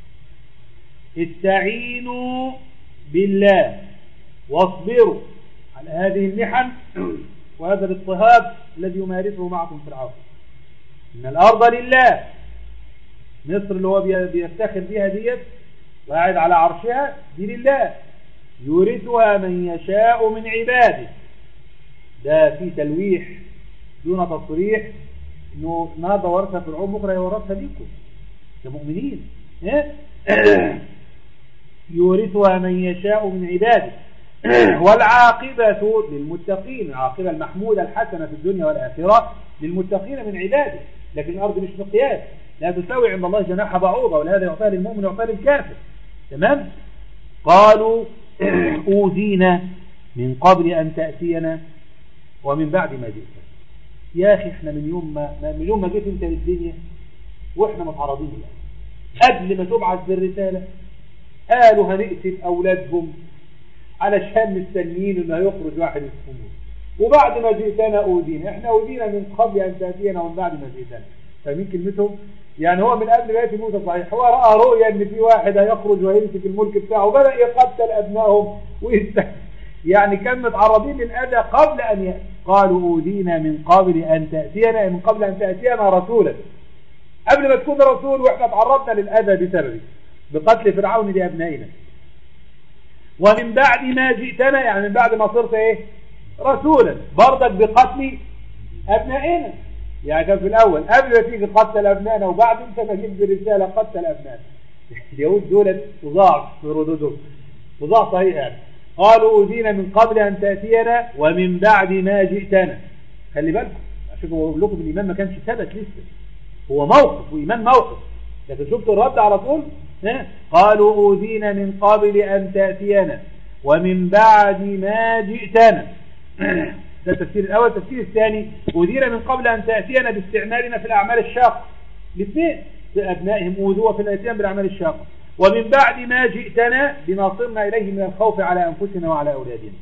استعينوا بالله واصبروا على هذه المحن وهذا الاضطهاد الذي يمارسه معكم فرعون إن الأرض لله مصر اللي هو بيفتخر بها ديت وقاعد على عرشها دي لله يورثها من يشاء من عباده ده في تلويح دون تصريح انه النهارده ورثها فرعون بكره يورثها ليكم كمؤمنين إيه؟ يورثها من يشاء من عباده والعاقبة للمتقين العاقبة المحمودة الحسنة في الدنيا والآخرة للمتقين من عباده لكن الأرض مش مقياس لا تساوي عند الله جناح بعوضة ولهذا يعطيها للمؤمن ويعطيها للكافر تمام قالوا أوذينا من قبل أن تأتينا ومن بعد ما جئت يا أخي احنا من يوم ما من يوم ما جيت انت للدنيا واحنا متعرضين لها قبل ما تبعث بالرسالة قالوا هنقتل أولادهم علشان مستنيين انه هيخرج واحد يسكنون وبعد ما جئتنا أودينا احنا أودينا من قبل أن تأتينا ومن بعد ما جئتنا فاهمين كلمتهم يعني هو من قبل ما يأتي موسى صحيح هو رأى رؤيا ان في واحد هيخرج ويمسك الملك بتاعه وبدأ يقتل أبنائهم ويست يعني كان متعرضين للأذى قبل أن يأتي قالوا أودينا من قبل أن تأتينا من قبل أن تأتينا رسولا قبل ما تكون رسول واحنا تعرضنا للأذى بسببك بقتل فرعون لأبنائنا ومن بعد ما جئتنا يعني من بعد ما صرت ايه رسولا برضك بقتل أبنائنا يعني كان في الأول قبل ما تيجي قتل أبنائنا وبعد انت ما جيت برسالة قتل أبنائنا اليهود دول فظاع في ردودهم فظاع صحيح يعني قالوا أوذينا من قبل أن تأتينا ومن بعد ما جئتنا خلي بالكم عشان بقول لكم الإيمان ما كانش ثبت لسه هو موقف وإيمان موقف لكن شفتوا الرد على طول ها؟ قالوا أوذينا من قبل أن تأتينا ومن بعد ما جئتنا ده التفسير الأول التفسير الثاني أوذينا من قبل أن تأتينا باستعمالنا في الأعمال الشاقة الاثنين في أبنائهم أوذوا في الأتيان بالأعمال الشاقة ومن بعد ما جئتنا بما صرنا إليه من الخوف على أنفسنا وعلى أولادنا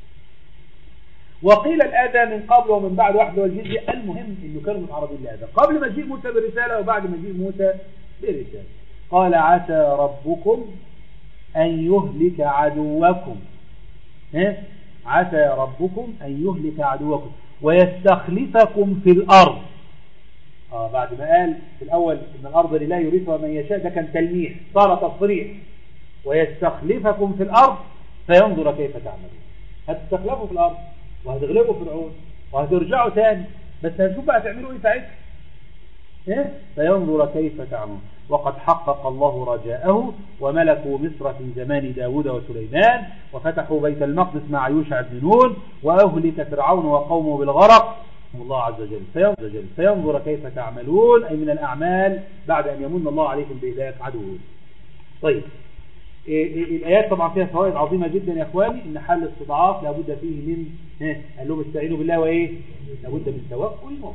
وقيل الأذى من قبل ومن بعد وحده والجزية المهم أنه كانوا متعرضين لهذا قبل مجيء موسى برسالة وبعد مجيء موسى برسالة قال عسى ربكم أن يهلك عدوكم ها؟ عسى ربكم أن يهلك عدوكم ويستخلفكم في الأرض آه بعد ما قال في الأول إن الأرض لله يريثها من يشاء ده كان تلميح صار تصريح ويستخلفكم في الأرض فينظر كيف تعملون هتستخلفوا في الأرض وهتغلبوا فرعون وهترجعوا تاني بس هنشوف بقى تعملوا ايه ساعتها إيه؟ فينظر كيف تعملون وقد حقق الله رجاءه وملكوا مصر في زمان داود وسليمان وفتحوا بيت المقدس مع يوشع بن نون وأهلك فرعون وقومه بالغرق الله عز وجل فينظر, فينظر كيف تعملون أي من الأعمال بعد أن يمن الله عليكم بإذاك عدوه طيب الآيات طبعا فيها فوائد عظيمة جدا يا أخواني إن حل الاستضعاف لابد فيه من قال لهم استعينوا بالله وإيه لابد من توكل والله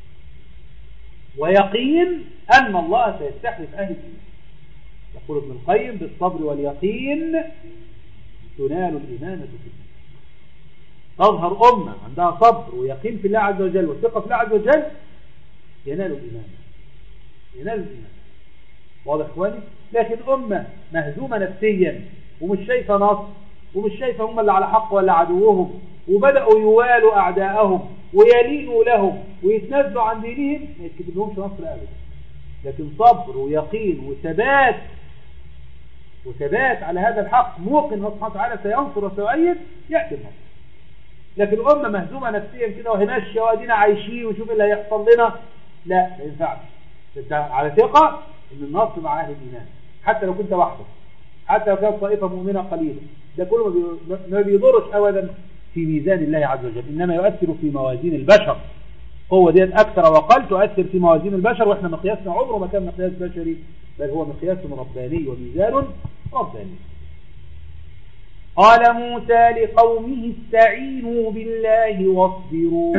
ويقين أن الله سيستخلف أهل الإيمان يقول ابن القيم بالصبر واليقين تنال الإيمانة في الدين تظهر أمة عندها صبر ويقين في الله عز وجل وثقة في الله عز وجل ينال الإيمان ينال الإيمان واضح إخواني لكن أمة مهزومة نفسيا ومش شايفة نصر ومش شايفة هم اللي على حق ولا عدوهم وبدأوا يوالوا أعداءهم ويلينوا لهم ويتنزلوا عن دينهم ما يتكتب لهمش نصر أبدا لكن صبر ويقين وثبات وثبات على هذا الحق موقن الله سبحانه وتعالى سينصر وسيؤيد يأتي النصر لكن أمة مهزومة نفسيا كده وهي ماشية وادينا عايشين وشوف اللي هيحصل لنا لا ما ينفعش انت على ثقة ان النصر مع أهل الإيمان حتى لو كنت وحدك حتى لو كانت طائفة مؤمنة قليلة ده كله ما بيضرش أبدا في ميزان الله عز وجل إنما يؤثر في موازين البشر قوة ديت أكثر وقل تؤثر في موازين البشر وإحنا مقياسنا عمره ما كان مقياس بشري بل هو مقياس رباني وميزان رباني قال موسى لقومه استعينوا بالله واصبروا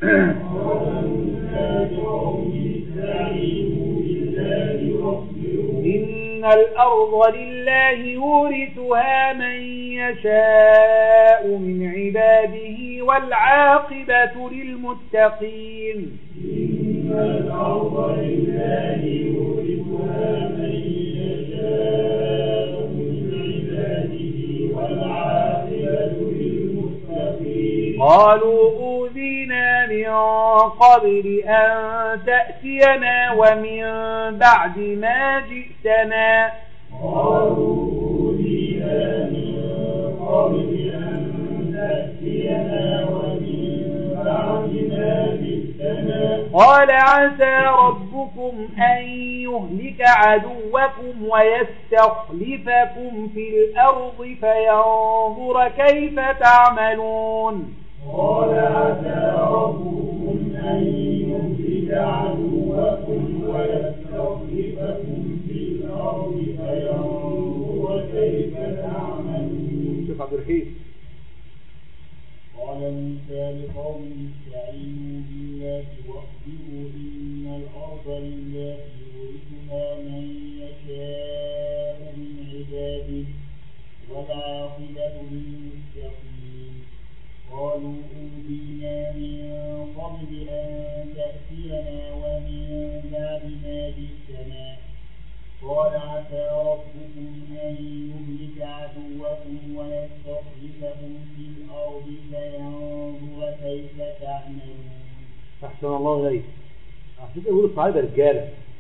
إن الأرض لله يورثها من يشاء من عباده والعاقبة للمتقين إن الأرض لله يورثها من يشاء من عباده والعاقبة للمتقين قالوا أوذينا من قبل أن تأتينا ومن بعد ما جئتنا قالوا أوذينا من قبل أن تأتينا ومن بعد ما جئتنا قال عسى ربكم أن يهلك عدوكم ويستخلفكم في الأرض فينظر كيف تعملون قال عسى ربكم أن يهلك عدوكم ويستخلفكم في الأرض فينظر كيف تعملون شيخ عبد الرحيم قال موسى لقومه استعينوا بالله واصبروا إن الأرض لله يورثها من يشاء من عباده والعاقبة للمتقين قالوا أوذينا من قبل أن تأتينا ومن بعد ما جئتنا قال عسى ربكم أن يهلك عدوكم ويستخلفكم في الأرض فينظر كيف تعملون أحسن الله إليك عشان كده يقولوا الصعايدة رجالة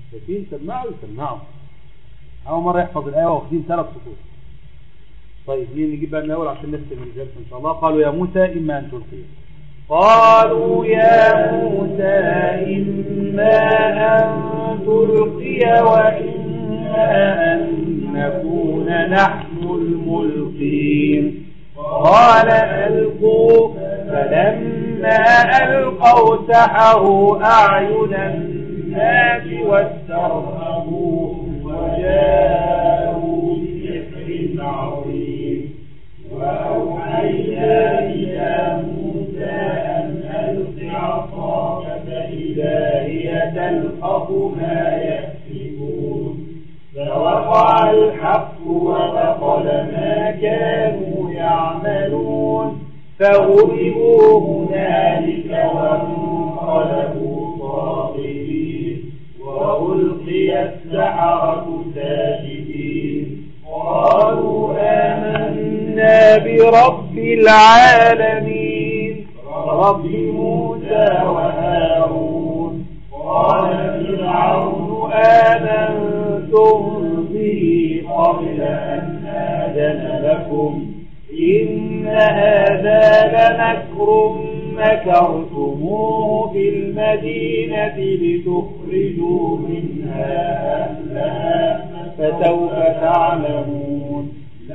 شايفين سمعوا يسمعوا أول مرة يحفظ الآية واخدين ثلاث سطور طيب مين نجيب بقى من الأول عشان نختم الجلسة إن شاء الله قالوا يا موسى إما أن تلقي قالوا يا موسى إما أن تلقي وإما أن نكون نحن الملقين قال ألقوا فلما ألقوا سحروا أعين الناس واسترهبوهم وجاءوا بسحر عظيم وأوحينا إلى موسى أن ألق عصاك فإذا هي تلقف ما يأفكون فوقع الحق وبطل ما كانوا يعملون فغلبوا هنالك وانقلبوا صاغرين وألقي السحرة ساجدين قالوا آمنا برب العالمين رب موسى وهارون قال فرعون آمنتم به قبل أن آذن لكم إن هذا لمكر مكرتموه في المدينة لتخرجوا منها أهلها فسوف تعلمون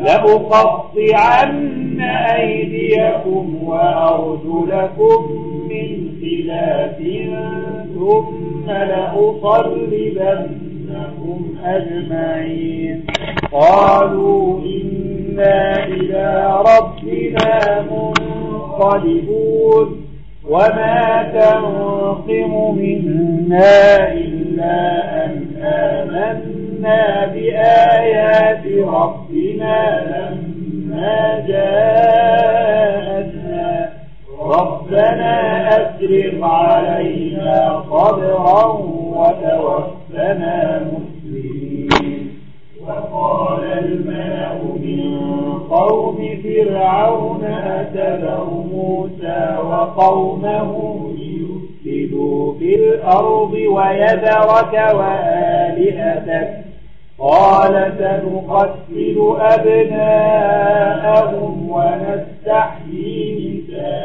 لأقطعن أيديكم وأرجلكم من خلاف ثم لأصلبنكم أجمعين قالوا إنا إلى ربنا منقلبون وما تنقم منا إلا أن آمنا بآيات ربنا لما جاءتنا ربنا أسرق علينا صبرا وتوفنا مسلمين وقال الملأ من قوم فرعون أتبع موسى وقومه ليفسدوا في الأرض ويذرك وآلهتك قال سنقتل أبناءهم ونستحيي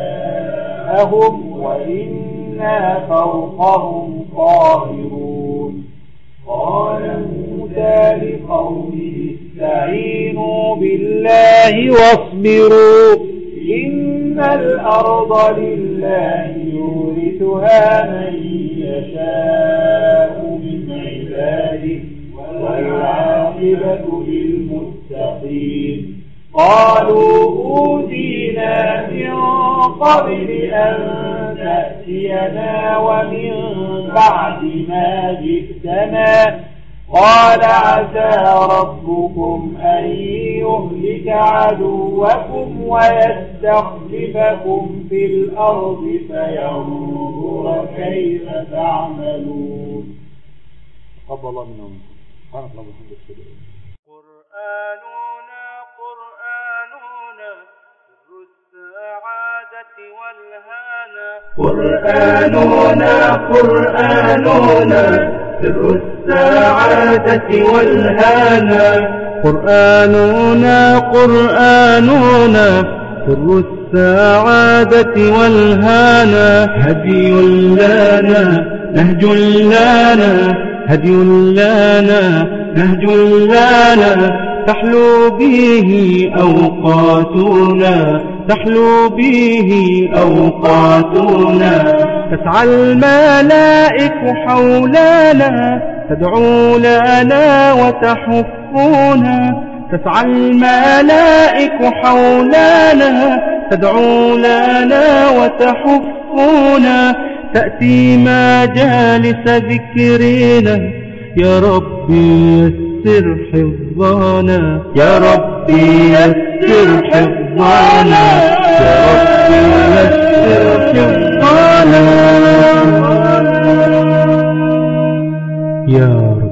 نساءهم وإنا فوقهم قاهرون قال موسى لقومه استعينوا بالله واصبروا إن الأرض لله يورثها من يشاء من عباده والعاقبة للمتقين قالوا أوذينا من قبل أن تأتينا ومن بعد ما جئتنا قال عسى ربكم أن يهلك عدوكم ويستخلفكم في الأرض فينظر كيف تعملون تقبل الله منا ومنكم سبحانك اللهم وبحمدك اشهد ان لا قرآننا قرآننا سر السعادة والهانا قرآننا قرآننا سر السعادة والهانا قرآننا قرآننا سر السعادة والهانا هدي لنا نهج لنا هدي لنا نهج لنا تحلو به أوقاتنا تحلو به أوقاتنا تسعى الملائك حولنا تدعو لنا وتحفنا تسعى الملائك حولنا تدعو لنا وتحفنا تأتي مجالس ذكرنا يا ربي يسر حفظنا يا ربي يسر حفظنا يا ربي يسر حفظنا يا رب